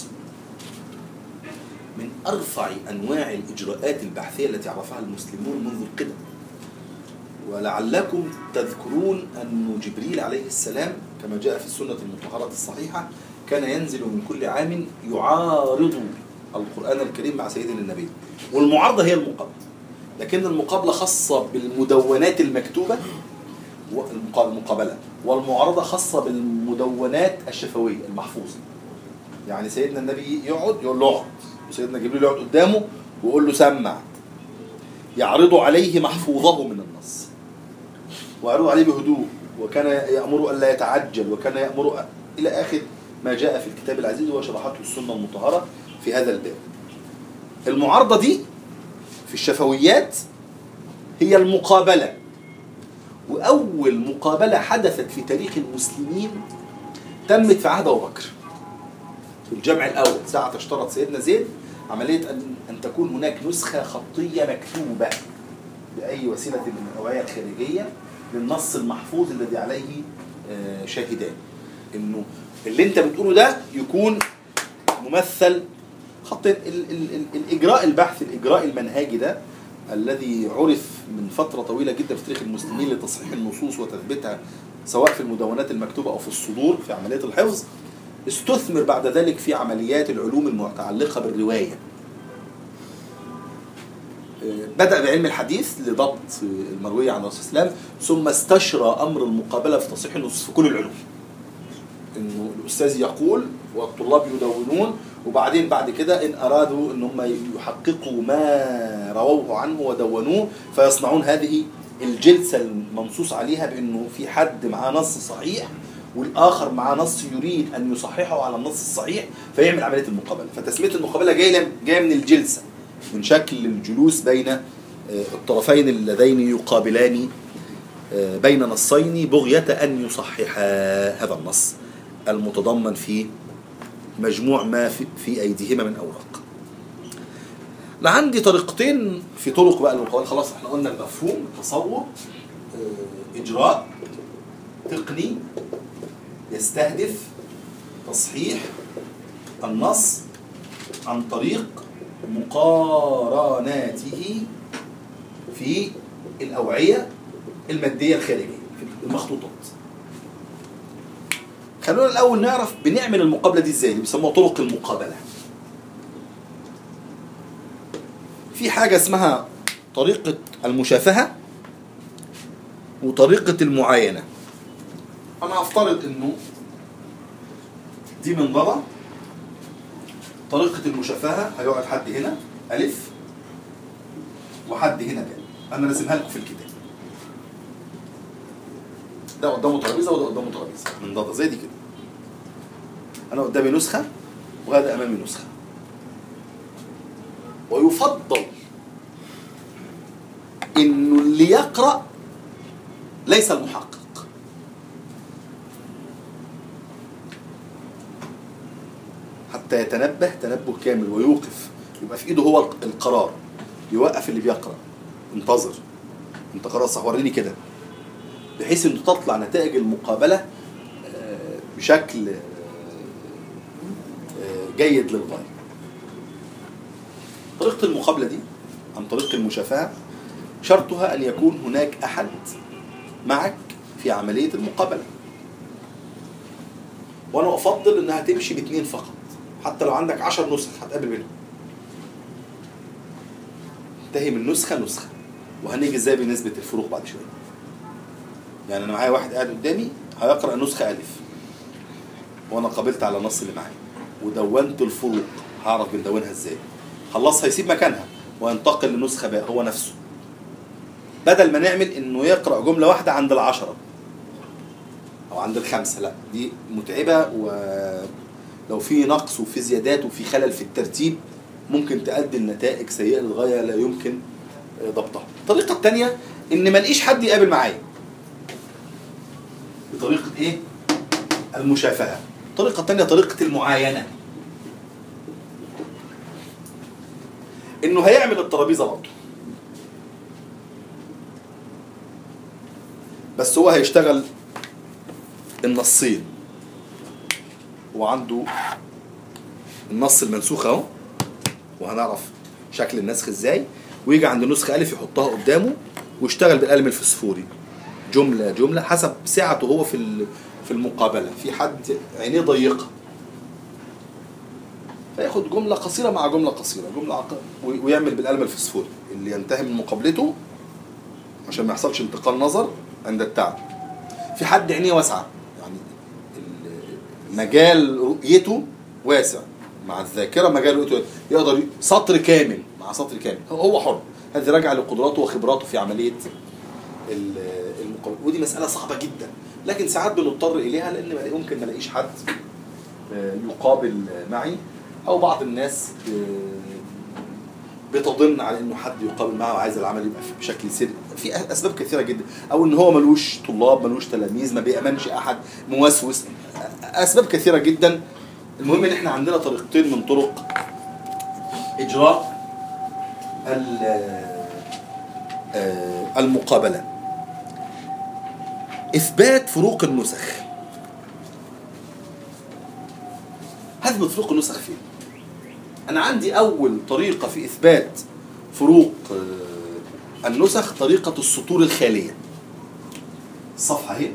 من ارفع انواع الاجراءات البحثيه التي عرفها المسلمون منذ القدم ولعلكم تذكرون أن جبريل عليه السلام كما جاء في السنة المطهرة الصحيحة كان ينزل من كل عام يعارض القرآن الكريم مع سيدنا النبي والمعارضة هي المقابلة لكن المقابلة خاصة بالمدونات المكتوبة والمقا- المقابلة والمعارضة خاصة بالمدونات الشفوية المحفوظة يعني سيدنا النبي يقعد يقول له اقعد وسيدنا جبريل يقعد قدامه ويقول له سمع يعرض عليه محفوظه من النص ويعرض عليه بهدوء وكان يأمر ألا يتعجل وكان يأمر إلى آخر ما جاء في الكتاب العزيز وشرحته السنة المطهرة في هذا الباب المعارضة دي في الشفويات هي المقابلة وأول مقابلة حدثت في تاريخ المسلمين تمت في عهد أبو بكر في الجمع الأول ساعة اشترط سيدنا زيد عملية أن, أن تكون هناك نسخة خطية مكتوبة بأي وسيلة من الأوعية الخارجية للنص المحفوظ الذي عليه آه، شاهدان إنه اللي أنت بتقوله ده يكون ممثل خط ال ال ال الإجراء البحث الإجراء المنهجي ده الذي عرف من فترة طويلة جدا في تاريخ المسلمين لتصحيح النصوص وتثبيتها سواء في المدونات المكتوبة أو في الصدور في عملية الحفظ استثمر بعد ذلك في عمليات العلوم المتعلقة بالرواية بدأ بعلم الحديث لضبط المروية عن الرسول صلى الله عليه وسلم ثم استشرى أمر المقابلة في تصحيح النصوص في كل العلوم انه الاستاذ يقول والطلاب يدونون وبعدين بعد كده ان ارادوا ان هم يحققوا ما رووه عنه ودونوه فيصنعون هذه الجلسه المنصوص عليها بانه في حد معاه نص صحيح والاخر معاه نص يريد ان يصححه على النص الصحيح فيعمل عمليه المقابله فتسميه المقابله جايه جايه من الجلسه من شكل الجلوس بين آه، الطرفين اللذين يقابلان آه، بين نصين بغية أن يصححا هذا النص المتضمن في مجموع ما في, في أيديهما من أوراق أنا عندي طريقتين في طرق بقى المقابلة خلاص احنا قلنا المفهوم التصور آه، إجراء تقني يستهدف تصحيح النص عن طريق مقارناته في الأوعية المادية الخارجية في المخطوطات خلونا الأول نعرف بنعمل المقابلة دي ازاي اللي بيسموها طرق المقابلة في حاجة اسمها طريقة المشافهة وطريقة المعاينة أنا هفترض إنه دي منظرة طريقة المشافهة هيقعد حد هنا ألف وحد هنا باء أنا راسمها لكم في الكتاب ده قدامه ترابيزه وده قدامه ترابيزه من ضغط زي دي كده انا قدامي نسخه وهذا امامي نسخه ويفضل انه اللي يقرا ليس المحقق حتى يتنبه تنبه كامل ويوقف يبقى في ايده هو القرار يوقف اللي بيقرا انتظر انت خلاص صح وريني كده بحيث ان تطلع نتائج المقابله آه، بشكل آه، آه، جيد للغايه. طريقه المقابله دي عن طريق المشافهه شرطها ان يكون هناك احد معك في عمليه المقابله. وانا افضل انها تمشي باثنين فقط حتى لو عندك عشر نسخ هتقابل منهم. انتهي من نسخه نسخه وهنيجي ازاي بنسبه الفروق بعد شويه. يعني انا معايا واحد قاعد قدامي هيقرا نسخه الف وانا قابلت على النص اللي معايا ودونت الفروق هعرف بندونها ازاي خلصها يسيب مكانها وينتقل لنسخه باء هو نفسه بدل ما نعمل انه يقرا جمله واحده عند العشره او عند الخمسه لا دي متعبه ولو في نقص وفي زيادات وفي خلل في الترتيب ممكن تؤدي لنتائج سيئه للغايه لا يمكن ضبطها الطريقه الثانيه ان ما الاقيش حد يقابل معايا بطريقة ايه؟ المشافهة. الطريقة الثانية طريقة المعاينة. انه هيعمل الترابيزة برضه. بس هو هيشتغل النصين. وعنده النص المنسوخ اهو وهنعرف شكل النسخ ازاي ويجي عند نسخة ألف يحطها قدامه ويشتغل بالقلم الفسفوري جمله جمله حسب سعته هو في ال- في المقابله في حد عينيه ضيقه فياخد جمله قصيره مع جمله قصيره جمله عق... وي- ويعمل بالقلم الفسفوري اللي ينتهي من مقابلته عشان ما يحصلش انتقال نظر عند التعب في حد عينيه واسعه يعني ال- مجال رؤيته واسع مع الذاكره مجال رؤيته واسع. يقدر ي- سطر كامل مع سطر كامل هو- هو حر هذه راجعه لقدراته وخبراته في عمليه ال- المقابله ودي مساله صعبه جدا لكن ساعات بنضطر اليها لان ما- يمكن ما الاقيش حد آه، يقابل معي او بعض الناس آه، بتضن على انه حد يقابل معه وعايز العمل يبقى في- بشكل سري في أ- اسباب كثيره جدا او ان هو ملوش طلاب ملوش تلاميذ ما بيامنش احد موسوس أ- اسباب كثيره جدا المهم ان احنا عندنا طريقتين من طرق اجراء ال- آه، المقابله اثبات فروق النسخ هثبت فروق النسخ فين انا عندي اول طريقه في اثبات فروق آه، النسخ طريقه السطور الخاليه الصفحه اهي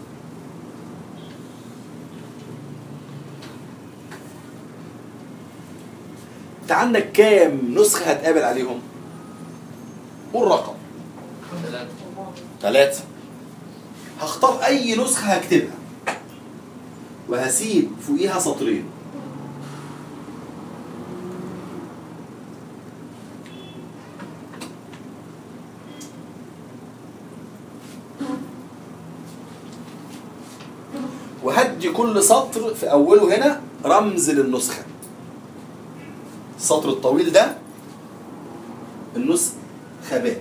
انت عندك كام نسخه هتقابل عليهم قول رقم ثلاثة هختار أي نسخة هكتبها وهسيب فوقيها سطرين وهدي كل سطر في أوله هنا رمز للنسخة السطر الطويل ده النسخ خباء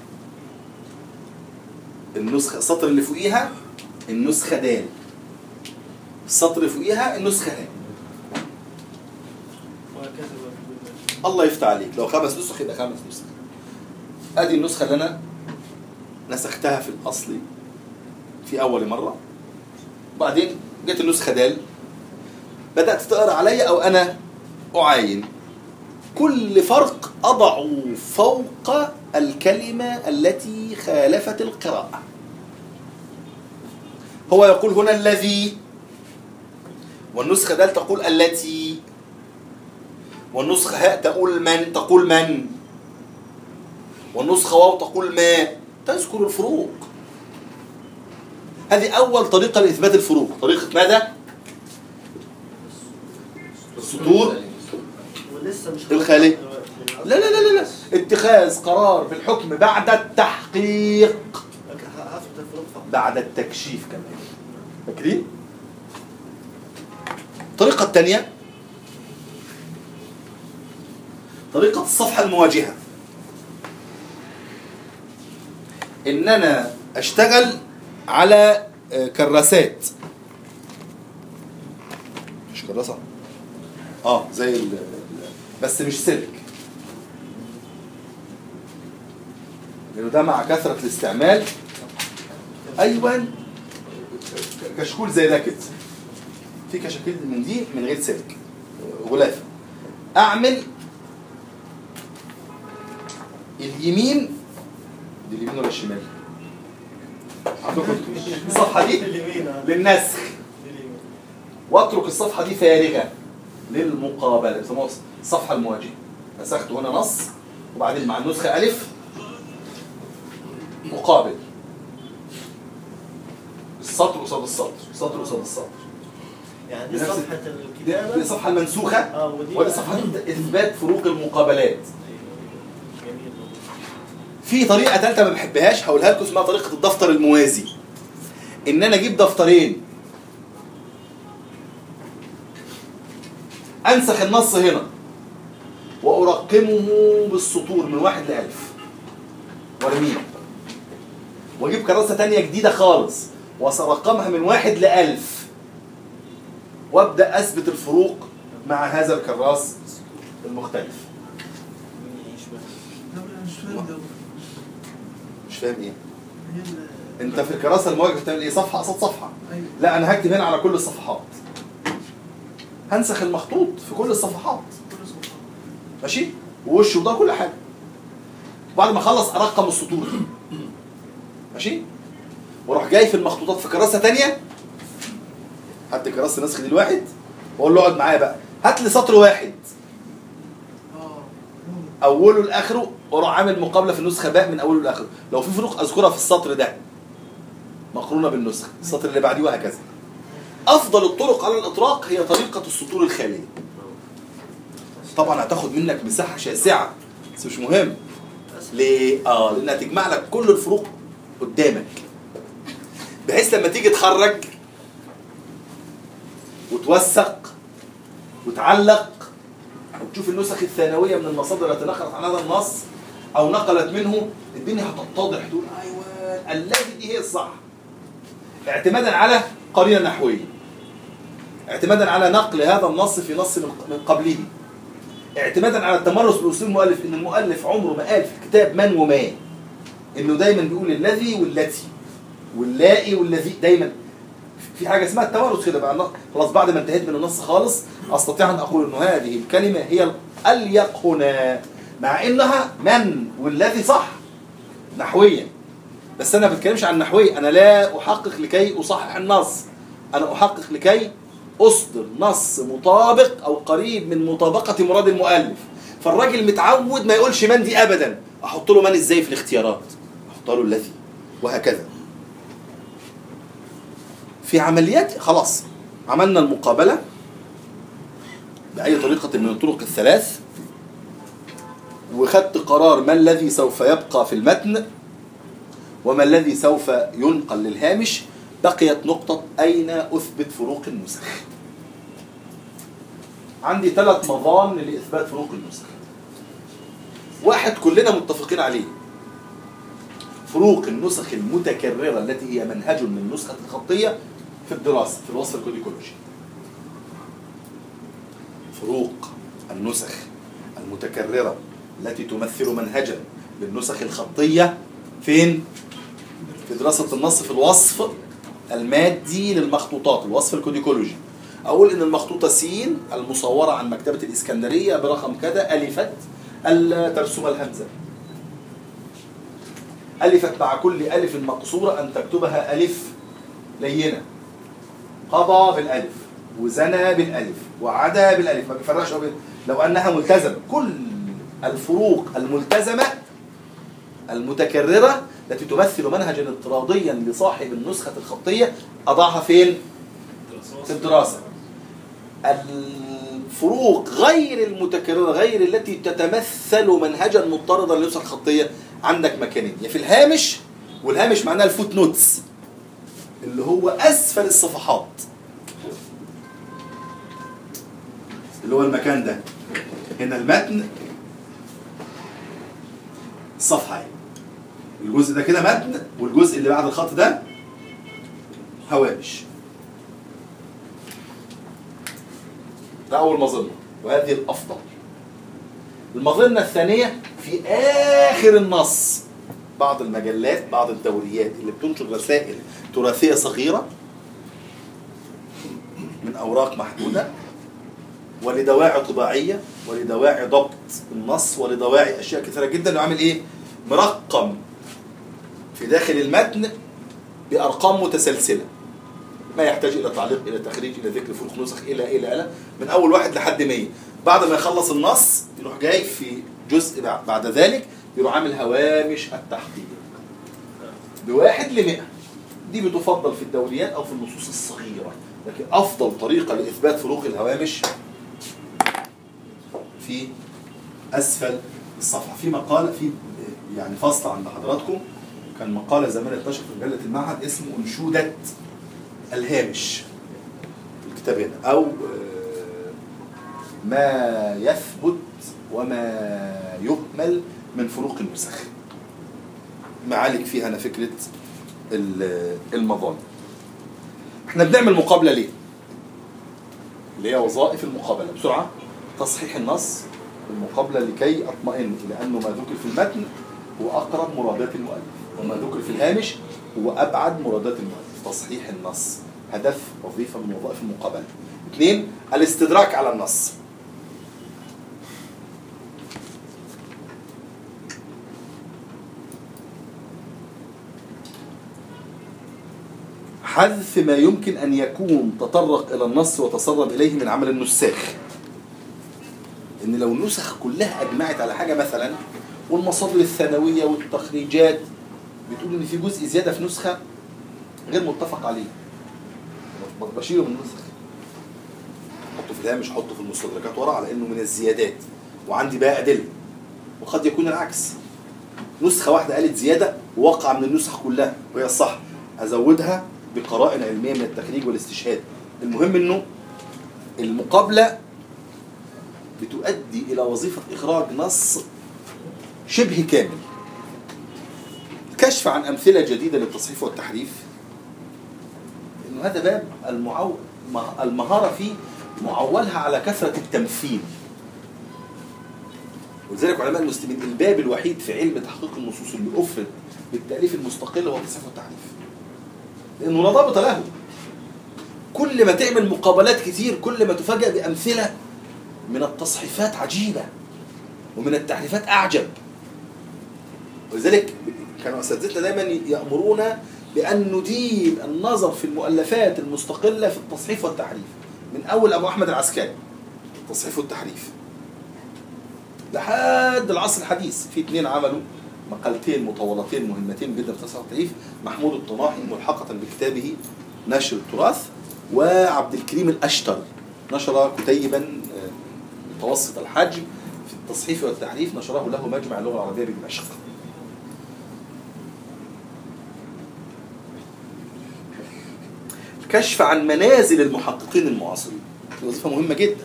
النسخة السطر اللي فوقيها النسخة دال السطر اللي فوقيها النسخة ه وهكذا بقى في كل- الله يفتح عليك لو خمس نسخ يبقى خمس نسخ ادي النسخة اللي انا نسختها في الاصل في اول مرة وبعدين جت النسخة دال بدأت تقرا عليا او انا اعاين كل فرق اضع فوق الكلمة التي خالفت القراءة هو يقول هنا الذي والنسخة دال تقول التي والنسخة هاء تقول من تقول من والنسخة واو تقول ما تذكر الفروق هذه أول طريقة لإثبات الفروق طريقة ماذا؟ السطور ولسه مش الخالية. دلوقتي. لا لا لا لا لا اتخاذ قرار في الحكم بعد التحقيق هثبت الفروق فقط بعد التكشيف كمان فاكرين؟ الطريقة الثانية طريقة الصفحة المواجهة إن أنا أشتغل على آه، كراسات مش كراسة اه زي ال ال- بس مش سلك لأنه ده مع كثرة الاستعمال ايوه كشكول زي ده كده في كشاكيل من دي من غير سلك غلافه اعمل اليمين دي اليمين ولا الشمال؟ عندكم الصفحه دي اليمين آه. للنسخ اليمين. واترك الصفحه دي فارغه للمقابله بيسموها الصفحه المواجهه نسخت هنا نص وبعدين مع النسخه الف مقابل السطر قصاد السطر السطر قصاد السطر يعني دي بنفس- صفحة دي الكتابة دي الصفحه المنسوخه اه ودي ودي صفحه اثبات فروق المقابلات جميل في طريقه ثالثه ما بحبهاش هقولها لكم اسمها طريقه الدفتر الموازي ان انا اجيب دفترين انسخ النص هنا وارقمه بالسطور من واحد لألف وارميه واجيب كراسه تانية جديده خالص وارقمها من واحد لألف وابدا اثبت الفروق مع هذا الكراس المختلف لا انا مش فاهم ده مش فاهم ايه هي ال- انت في الكراسه المواجهه بتعمل ايه صفحه قصاد صفحه ايوه لا انا هكتب هنا على كل الصفحات هنسخ المخطوط في كل الصفحات كل صفحة. ماشي ووش وده كل حاجه بعد ما اخلص ارقم السطور دي ماشي واروح جاي في المخطوطات في كراسه تانية هات كراسه نسخ دي الواحد واقول له اقعد معايا بقى هات لي سطر واحد اه اوله لاخره واروح عامل مقابله في النسخه باء من اوله لاخره لو في فروق اذكرها في السطر ده مقرونه بالنسخه السطر اللي بعديه وهكذا افضل الطرق على الاطلاق هي طريقه السطور الخاليه طبعا هتاخد منك مساحه شاسعه بس مش مهم اسهل ليه؟ اه لانها تجمع لك كل الفروق قدامك بحيث لما تيجي تخرج وتوثق وتعلق وتشوف النسخ الثانويه من المصادر التي نقلت عن هذا النص او نقلت منه الدنيا هتتضح تقول ايوه الذي دي هي الصح اعتمادا على قرينه نحويه اعتمادا على نقل هذا النص في نص من من قبله اعتمادا على التمرس باسلوب المؤلف ان المؤلف عمره ما قال في الكتاب من وما انه دايما بيقول الذي والتي واللائي والذي دايما في حاجه اسمها التمرس كده بقى خلاص بعد ما انتهيت من النص خالص استطيع ان اقول انه هذه الكلمه هي الاليق هنا مع انها من والذي صح نحويا بس انا ما بتكلمش عن نحويا انا لا احقق لكي اصحح النص انا احقق لكي اصدر نص مطابق او قريب من مطابقه مراد المؤلف فالراجل متعود ما يقولش من دي ابدا احط له من ازاي في الاختيارات احط له الذي وهكذا في عمليات خلاص عملنا المقابله باي طريقه من الطرق الثلاث وخدت قرار ما الذي سوف يبقى في المتن وما الذي سوف ينقل للهامش بقيت نقطة أين أثبت فروق النسخ عندي ثلاث مظان لإثبات فروق النسخ واحد كلنا متفقين عليه فروق النسخ المتكررة التي هي منهج من النسخة الخطية في الدراسة في الوصف الكوديكولوجي فروق النسخ المتكررة التي تمثل منهجا للنسخ الخطية فين؟ في دراسة النص في الوصف المادي للمخطوطات الوصف الكوديكولوجي أقول إن المخطوطة س المصورة عن مكتبة الإسكندرية برقم كذا ألفت ألا ترسم الهمزة ألفت مع كل ألف مقصورة أن تكتبها ألف لينة قضى بالألف وزنى بالألف وعدا بالألف ما بيفرقش بين لو أنها ملتزمة كل الفروق الملتزمة المتكررة التي تمثل منهجا اضطراديا لصاحب النسخة الخطية أضعها فين؟ في الدراسة الفروق غير المتكررة غير التي تتمثل منهجا مضطردا للنسخة الخطية عندك مكانين يا في الهامش والهامش معناها الفوت نوتس اللي هو أسفل الصفحات اللي هو المكان ده هنا المتن الصفحة اهي. الجزء ده كده متن والجزء اللي بعد الخط ده هوامش ده أول مظلة وهذه الأفضل المظلة الثانية في آخر النص بعض المجلات بعض الدوريات اللي بتنشر رسائل تراثية صغيرة من أوراق محدودة ولدواعي طباعية ولدواعي ضبط النص ولدواعي أشياء كثيرة جدا وعامل إيه؟ مرقم في داخل المتن بأرقام متسلسلة ما يحتاج إلى تعليق إلى تخريج إلى ذكر فروق نسخ إلى إلى إلى من أول واحد لحد 100 بعد ما يخلص النص يروح جاي في جزء بع- بعد ذلك يروح عامل هوامش التحقيق بواحد لمئة دي بتفضل في الدوريات أو في النصوص الصغيرة لكن أفضل طريقة لإثبات فروق الهوامش في أسفل الصفحة في مقالة في يعني فصل عند حضراتكم كان مقالة زمان انتشر في مجلة المعهد اسمه أنشودة الهامش في الكتاب هنا أو آه، ما يثبت وما يهمل من فروق النسخ معالج فيها أنا فكرة ال- المظالم احنا بنعمل مقابلة ليه؟ اللي هي وظائف المقابلة بسرعة تصحيح النص المقابلة لكي أطمئن إلى أنه ما ذكر في المتن هو أقرب مرادات المؤلف وما ذكر في الهامش هو أبعد مرادات المؤلف تصحيح النص هدف وظيفة من وظائف المقابلة اثنين الاستدراك على النص حذف ما يمكن أن يكون تطرق إلى النص وتسرب إليه من عمل النساخ ان لو النسخ كلها اجمعت على حاجه مثلا والمصادر الثانويه والتخريجات بتقول ان في جزء زياده في نسخه غير متفق عليه بشيله من النسخ حطه في الهامش حطه في المستدركات ورا على انه من الزيادات وعندي بقى ادله وقد يكون العكس نسخه واحده قالت زياده ووقع من النسخ كلها وهي الصح ازودها بقرائن علميه من التخريج والاستشهاد المهم انه المقابله بتؤدي الى وظيفه اخراج نص شبه كامل الكشف عن امثله جديده للتصحيف والتحريف انه هذا باب المعو... مه- المهاره فيه معولها على كثره التمثيل ولذلك علماء المسلمين الباب الوحيد في علم تحقيق النصوص اللي افرد بالتاليف المستقل هو التصحيف والتحريف لانه لا ضابط له كل ما تعمل مقابلات كتير كل ما تفاجأ بأمثلة من التصحيفات عجيبة ومن التحريفات أعجب ولذلك كانوا أساتذتنا دايما يأمرونا بأن نديم النظر في المؤلفات المستقلة في التصحيف والتحريف من أول أبو أحمد العسكري التصحيف والتحريف لحد العصر الحديث في اثنين عملوا مقالتين مطولتين مهمتين جدا في التصحيف والتحريف محمود الطناحي ملحقة بكتابه نشر التراث وعبد الكريم الأشتر نشر كتيبا آه، متوسط الحجم في التصحيف والتحريف نشره له مجمع اللغة العربية بدمشق الكشف عن منازل المحققين المعاصرين دي وظيفة مهمة جدا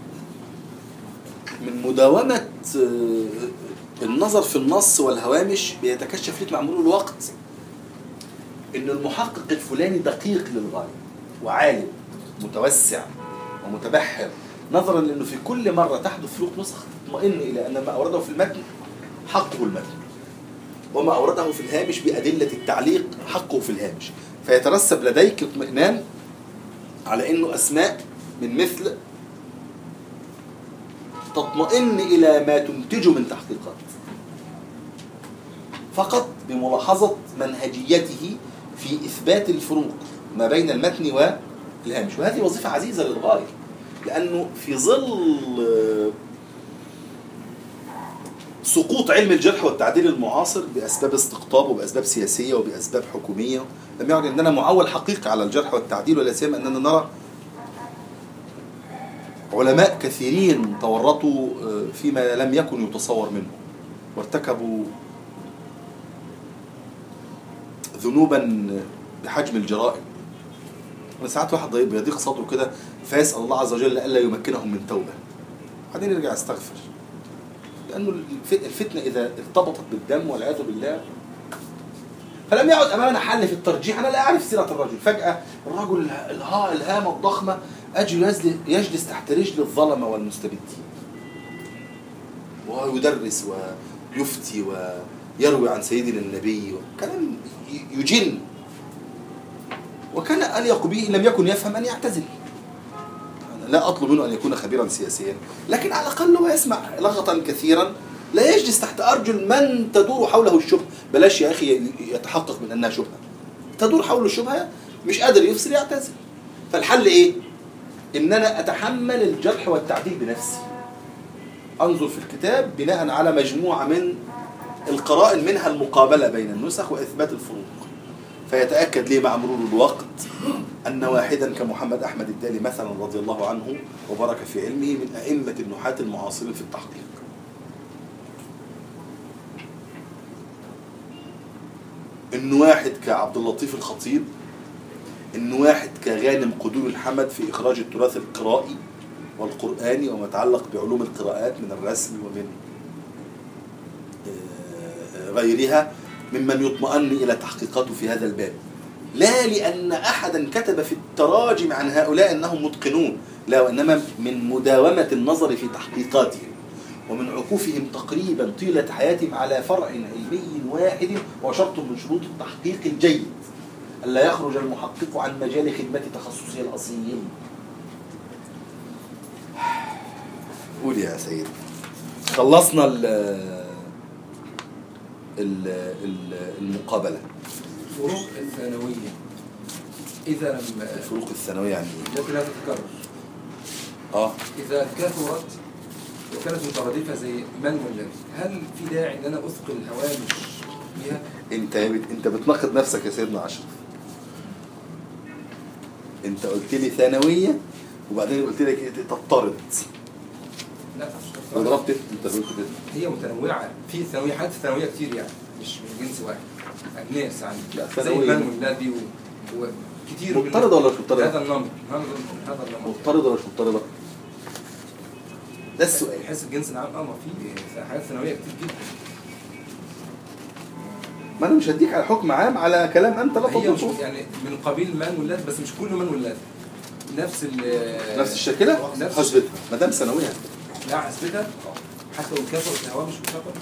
من مداومة آه، النظر في النص والهوامش بيتكشف لك مع مرور الوقت ان المحقق الفلاني دقيق للغايه وعالم متوسع ومتبحر نظرا لانه في كل مره تحدث فروق نسخ تطمئن الى ان ما اورده في المتن حقه المتن وما اورده في الهامش بادله التعليق حقه في الهامش فيترسب لديك اطمئنان على انه اسماء من مثل تطمئن الى ما تنتجه من تحقيقات فقط بملاحظة منهجيته في إثبات الفروق ما بين المتن والهامش وهذه وظيفة عزيزة للغاية لأنه في ظل آه، سقوط علم الجرح والتعديل المعاصر بأسباب استقطاب وبأسباب سياسية وبأسباب حكومية لم يعد عندنا معول حقيقي على الجرح والتعديل ولا سيما أننا نرى علماء كثيرين تورطوا آه، فيما لم يكن يتصور منه وارتكبوا ذنوبا بحجم الجرائم انا ساعات واحد ضي- بيضيق صدره كده فيسال الله عز وجل الا يمكنهم من توبه بعدين يرجع يستغفر لانه الف- الفتنه اذا ارتبطت بالدم والعياذ بالله فلم يعد امامنا حل في الترجيح انا لا اعرف سيره الرجل فجاه الرجل اله- الها الهامه الضخمه اجي يجلس- يجلس تحت رجل الظلمه والمستبدين ويدرس ويفتي ويروي عن سيدنا النبي كلام ي- يجن وكان أليق به إن لم يكن يفهم أن يعتزل أنا لا أطلب منه أن يكون خبيرا سياسيا لكن على الأقل هو يسمع لغطا كثيرا لا يجلس تحت أرجل من تدور حوله الشبهة بلاش يا أخي يتحقق من أنها شبهة تدور حوله الشبهة مش قادر يفصل يعتزل فالحل إيه؟ إن أنا أتحمل الجرح والتعديل بنفسي انظر في الكتاب بناء على مجموعه من القرائن منها المقابله بين النسخ واثبات الفروق فيتاكد لي مع مرور الوقت ان واحدا كمحمد احمد الدالي مثلا رضي الله عنه وبارك في علمه من ائمه النحاة المعاصرين في التحقيق ان واحد كعبد اللطيف الخطيب ان واحد كغانم قدور الحمد في اخراج التراث القرائي والقرآني وما يتعلق بعلوم القراءات من الرسم ومن آه، غيرها ممن يطمئن إلى تحقيقاته في هذا الباب لا لأن أحدا كتب في التراجم عن هؤلاء أنهم متقنون لا وإنما من مداومة النظر في تحقيقاتهم ومن عكوفهم تقريبا طيلة حياتهم على فرع علمي واحد وشرط من شروط التحقيق الجيد ألا يخرج المحقق عن مجال خدمة تخصصه الأصيل قول يا سيد خلصنا ال ال ال- المقابلة الفروق الثانوية إذا لم الفروق الثانوية يعني ايه؟ التي لا تتكرر اه إذا كثرت وكانت مترادفة زي من والذي هل في داعي إن أنا أثقل الهوامش بها؟ انت بت... انت بتناقض نفسك يا سيدنا اشرف انت قلت لي ثانوية وبعدين قلت لك ايه تضطرد لا مش انا ضربت انت ضربت كده هي متنوعه في ثانويه حاجات ثانويه كتير يعني مش من جنس واحد اجناس يعني لا، زي ثانوية. المان واللادي و... وكتير من- مضطردة ولا مش مضطردة؟ هذا النمط هذا هذا النمط مضطردة ولا مش مضطردة؟ ده السؤال حيث الجنس العام اه ما في حاجات ثانويه كتير جدا ما انا مش هديك على حكم عام على كلام انت لا هي مش تطلبه يعني من قبيل مان واللاد بس مش كله مان واللاد نفس ال نفس الشكلة نفس- حسبتها ما دام ثانوية لا حسبتها حتى لو كفر الهواء مش مشابه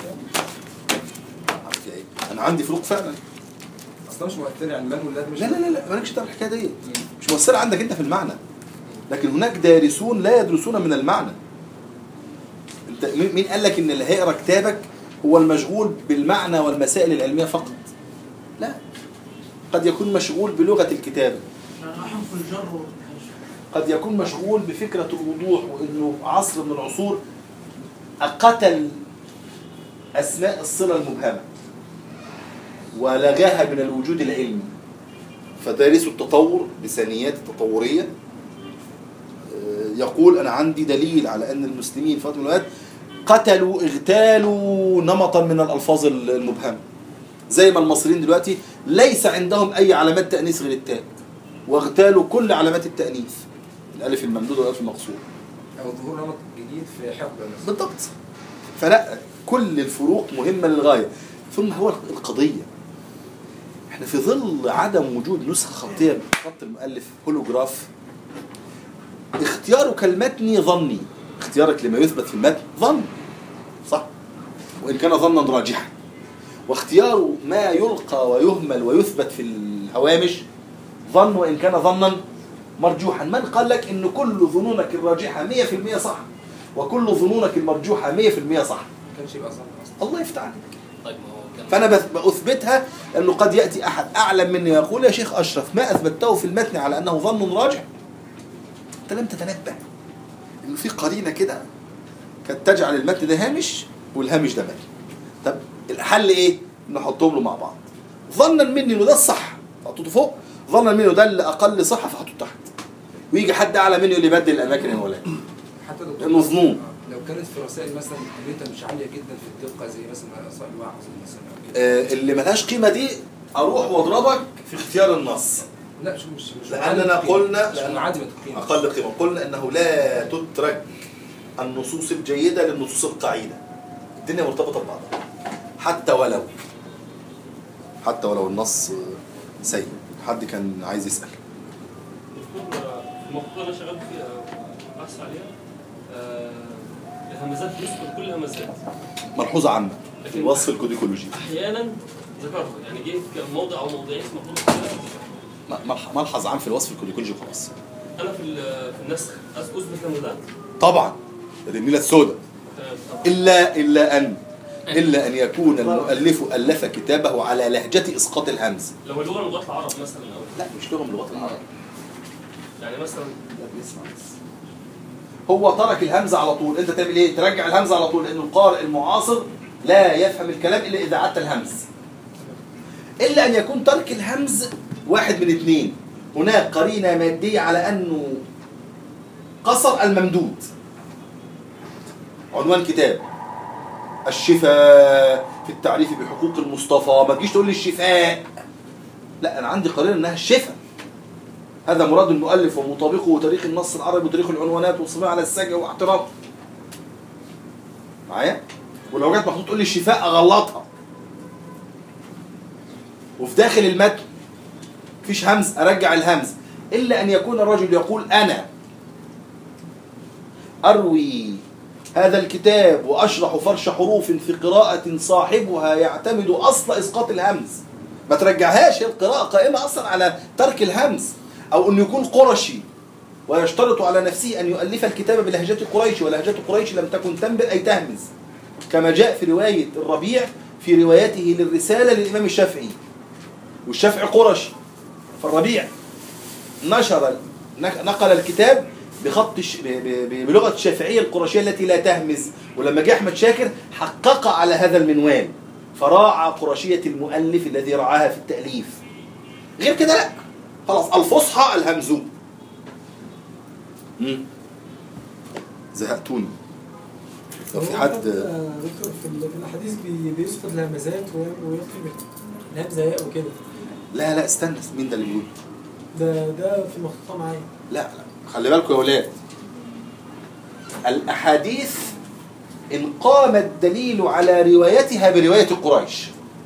انا عندي فروق فعلا اصلا مش مؤثر يعني مان واللاد مش لا لا لا لا مالكش دعوه بالحكايه ديت مش مؤثره عندك انت في المعنى لكن هناك دارسون لا يدرسون من المعنى انت مين مين قال لك ان اللي هيقرا كتابك هو المشغول بالمعنى والمسائل العلميه فقط لا قد يكون مشغول بلغه الكتابه يعني حرف الجر والحاج. قد يكون مشغول بفكره الوضوح وانه عصر من العصور قتل اسماء الصله المبهمه ولغاها من الوجود العلمي فدارسوا التطور بثانيات التطوريه آه، يقول انا عندي دليل على ان المسلمين في فتره من الأوقات قتلوا اغتالوا نمطا من الالفاظ المبهمه زي ما المصريين دلوقتي ليس عندهم اي علامات تانيث غير التاء واغتالوا كل علامات التانيث الالف الممدود والالف المقصور او ظهور نمط جديد في حقبه مثلا بالضبط فلا كل الفروق مهمة للغاية ثم هو القضية احنا في ظل عدم وجود نسخة خطية من خط المؤلف هولوجراف اختيارك المتني ظني اختيارك لما يثبت في المتن ظن صح وإن كان ظنا راجحا واختيار ما يلقى ويهمل ويثبت في الهوامش ظن وإن كان ظنا مرجوحا من قال لك ان كل ظنونك الراجحة 100% صح وكل ظنونك المرجوحة 100% صح ما كانش يبقى ظن اصلا الله يفتح عليك طيب ما هو كان فانا بث- باثبتها انه قد ياتي احد اعلم مني يقول يا شيخ اشرف ما اثبته في المتن على انه ظن راجح انت لم تتنبه انه في قرينه كده كانت تجعل المتن ده هامش والهامش ده متن طب الحل ايه نحطهم له مع بعض ظنا مني انه ده الصح فحطيته فوق ظنا مني انه ده اللي اقل صحه فحطه تحت ويجي حد اعلى مني يقول لي بدل الاماكن يا مولانا حتى لو لانه ظنون لو كانت في رسائل مثلا قيمتها مش عاليه جدا في الدقه زي مثلا رسائل وعظ مثلا او كده آه، اللي ملهاش قيمه دي اروح واضربك في اختيار النص لا مش مش مش لأننا معادمة القيمة. قلنا- مش لأن- معادمة القيمة أقل قيمة قلنا أنه لا تترك النصوص الجيدة للنصوص القعيدة الدنيا مرتبطة ببعضها حتى ولو حتى ولو النص سيء حد كان عايز يسأل دكتور المقطوعة اللي أنا شغال فيها بحث عليها آه، الهمزات بيذكر كل الهمزات ملحوظة عامة في الوصف الكوديكولوجي أحيانا ذكرها يعني جه في موضع أو موضعين في مقطوعة كده م- ملح- ملحظ عام في الوصف الكوديكولوجي وخلاص أنا في ال- في النسخ أث- أثبت الهمزات طبعا النيلة السوداء تمام إلا إلا أن إلا أن يكون المؤلف ألف كتابه على لهجة إسقاط الهمز لو اللغة من لغات العرب مثلا أو لا مش لغة من لغات العرب يعني مثلا لا بيسمع بس هو ترك الهمزه على طول انت تعمل ايه ترجع الهمزه على طول لان القارئ المعاصر لا يفهم الكلام الا اذا عدت الهمز الا ان يكون ترك الهمز واحد من اثنين هناك قرينه ماديه على انه قصر الممدود عنوان كتاب الشفاء في التعريف بحقوق المصطفى ما تجيش تقول لي الشفاء لا انا عندي قرينه انها الشفاء هذا مراد المؤلف ومطابقه وتاريخ النص العربي وتاريخ العنوانات والصماء على السجع واحترام معايا ولو جت محطوط تقول لي الشفاء اغلطها وفي داخل المتن مفيش همز ارجع الهمز الا ان يكون الرجل يقول انا اروي هذا الكتاب واشرح فرش حروف في قراءة صاحبها يعتمد اصل اسقاط الهمز ما ترجعهاش هي القراءة قائمة اصلا على ترك الهمز او انه يكون قرشي ويشترط على نفسه ان يؤلف الكتاب بلهجة قريش ولهجة قريش لم تكن تنبئ اي تهمز كما جاء في رواية الربيع في روايته للرسالة للإمام الشافعي والشافعي قرشي فالربيع نشر نقل الكتاب بخط الش- ب- ب- ب- بلغة الشافعية القرشية التي لا تهمز ولما جه أحمد شاكر حقق على هذا المنوال فراعى قرشية المؤلف الذي رعاها في التأليف غير كده لا خلاص الفصحى الهمزو مم. زهقتوني لو في هو حد آه، دكتور في ال- في الاحاديث بي- بيسقط الهمزات و- ويكتب الهمزه ياء وكده لا لا استنى مين ده اللي بيقول ده ده في المخطوطه معايا لا لا خلي بالكم يا ولاد الأحاديث إن قام الدليل على روايتها برواية قريش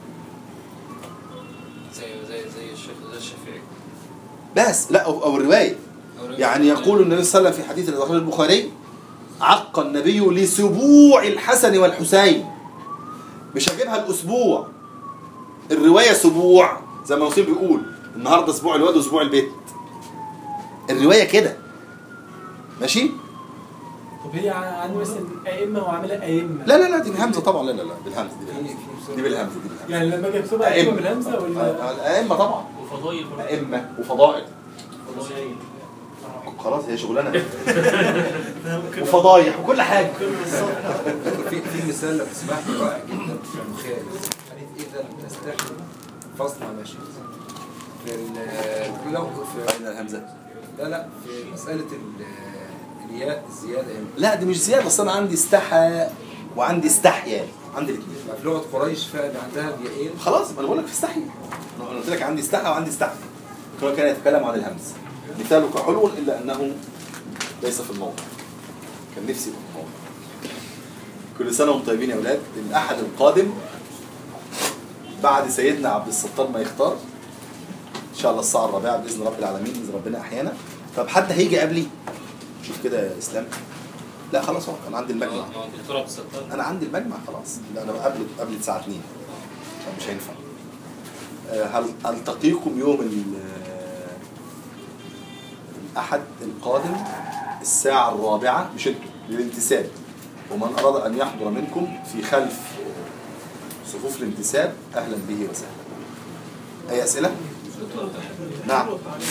زي زي زي الشيخ زي الشافعي بس لا أو, أو الرواية أو رواية- يعني يقول النبي صلى الله عليه وسلم في حديث الذي أخرجه البخاري عق النبي لسبوع الحسن والحسين مش هجيبها الأسبوع الرواية سبوع زي ما نصيب بيقول النهارده أسبوع الواد وأسبوع البيت الرواية كده ماشي؟ طب هي ع- عندي مثلا ائمه وعامله ائمه لا لا لا دي بالهمزة طبعا لا لا لا بالهمزة دي في بالهمزة في دي بالهمزة دي بالهمزة يعني لما اجي اكتبها أئمة. ائمه بالهمزه ولا آه، الأئمة طبعا وفضائل برضه. أئمة وفضائل فضائل. خلاص هي شغلانة وفضايح وكل حاجة في في مثال لو تسمح لي رائع جدا في البخاري حديث اذا لم تستحي فاصنع ما شئت في ال- لو في أين الهمزة؟ لا لا في مساله ال- الياء الزياده يعني لا دي مش زيادة أصل أنا عندي استحى وعندي استحيا عندي الاثنين في لغه قريش فعلا عندها الياءين خلاص ما انا بقول لك في استحي انا قلت لك عندي استحى وعندي استحي كما كان يتكلم عن الهمز مثالك حلو الا انه ليس في الموضع كان نفسي يبقى في الموضع كل سنه وانتم طيبين يا اولاد الاحد القادم بعد سيدنا عبد الستار ما يختار ان شاء الله الساعه الرابعه باذن رب العالمين اذا ربنا احيانا طب حد هيجي قبلي شوف كده يا اسلام لا خلاص هو انا عندي المجمع ما هو الدكتور عبد الستار انا عندي المجمع خلاص لا انا قبل قبل الساعه 2 فمش هينفع آه، هل التقيكم يوم ال- آه، الاحد القادم الساعه الرابعه مش انتوا للانتساب ومن اراد ان يحضر منكم في خلف صفوف الانتساب اهلا به وسهلا اي اسئله نعم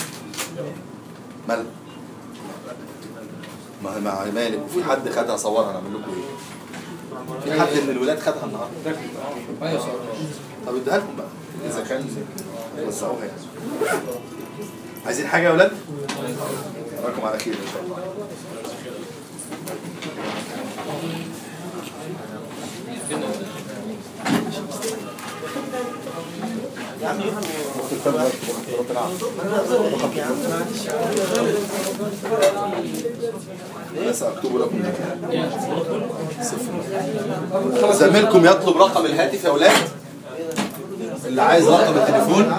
مال ما مع مالك في حد خدها صورها نعمل لكم ايه في حد من الولاد خدها النهارده ايوه طب اديها لكم بقى اذا كان وزعوها يعني عايزين حاجه يا ولاد اراكم على خير ان شاء الله انا ساكتب لكم صفر زميلكم يطلب رقم الهاتف يا اولاد اللي عايز رقم التليفون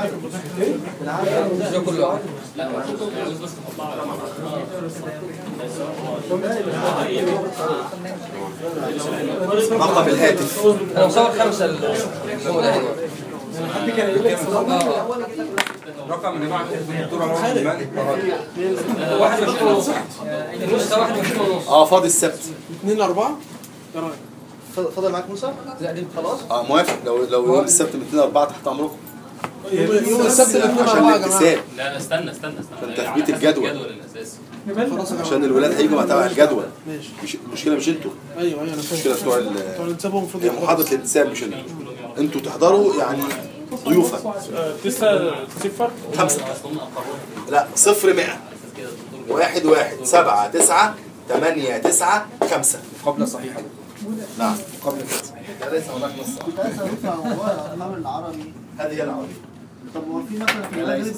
رقم الهاتف انا مصور خمسه الجمله دي حد كان يقول لك رقم اللي معك الدكتور عمر المالك برادي واحد وعشرين ونص النص واحد وعشرين ونص اه فاضي السبت 2 4 ايه رايك؟ فضل معاك موسى؟ لا دي خلاص اه موافق لو لو يوم السبت من 2 ل 4 تحت امركم يوم يوم السبت اللي 2 عشان 4 يا جماعه الانتساب لا استنى استنى استنى عشان على تثبيت حسب الجدول. الجدول الاساسي خلاص يا جماعه عشان الولاد هيجوا مع تبع الجدول ماشي مش المشكله مش انتوا ايوه ايوه انا المشكله فاهم بتوع بتوع ال- الانتساب المفروض هي محاضره الانتساب مش انتوا انتوا تحضروا يعني ضيوفا 9 صفر خمسه اصلا هم اقروا لا صفر 100 على اساس كده الدكتور واحد واحد سبعة تسعة ثمانية تسعة خمسة قبل صحيحه نعم قبل كده ده ليس هناك نص كنت عايز اسالك عن موضوع الافلام العربي هذه هي العربية طب هو في مثلا في لا، المغرب ليس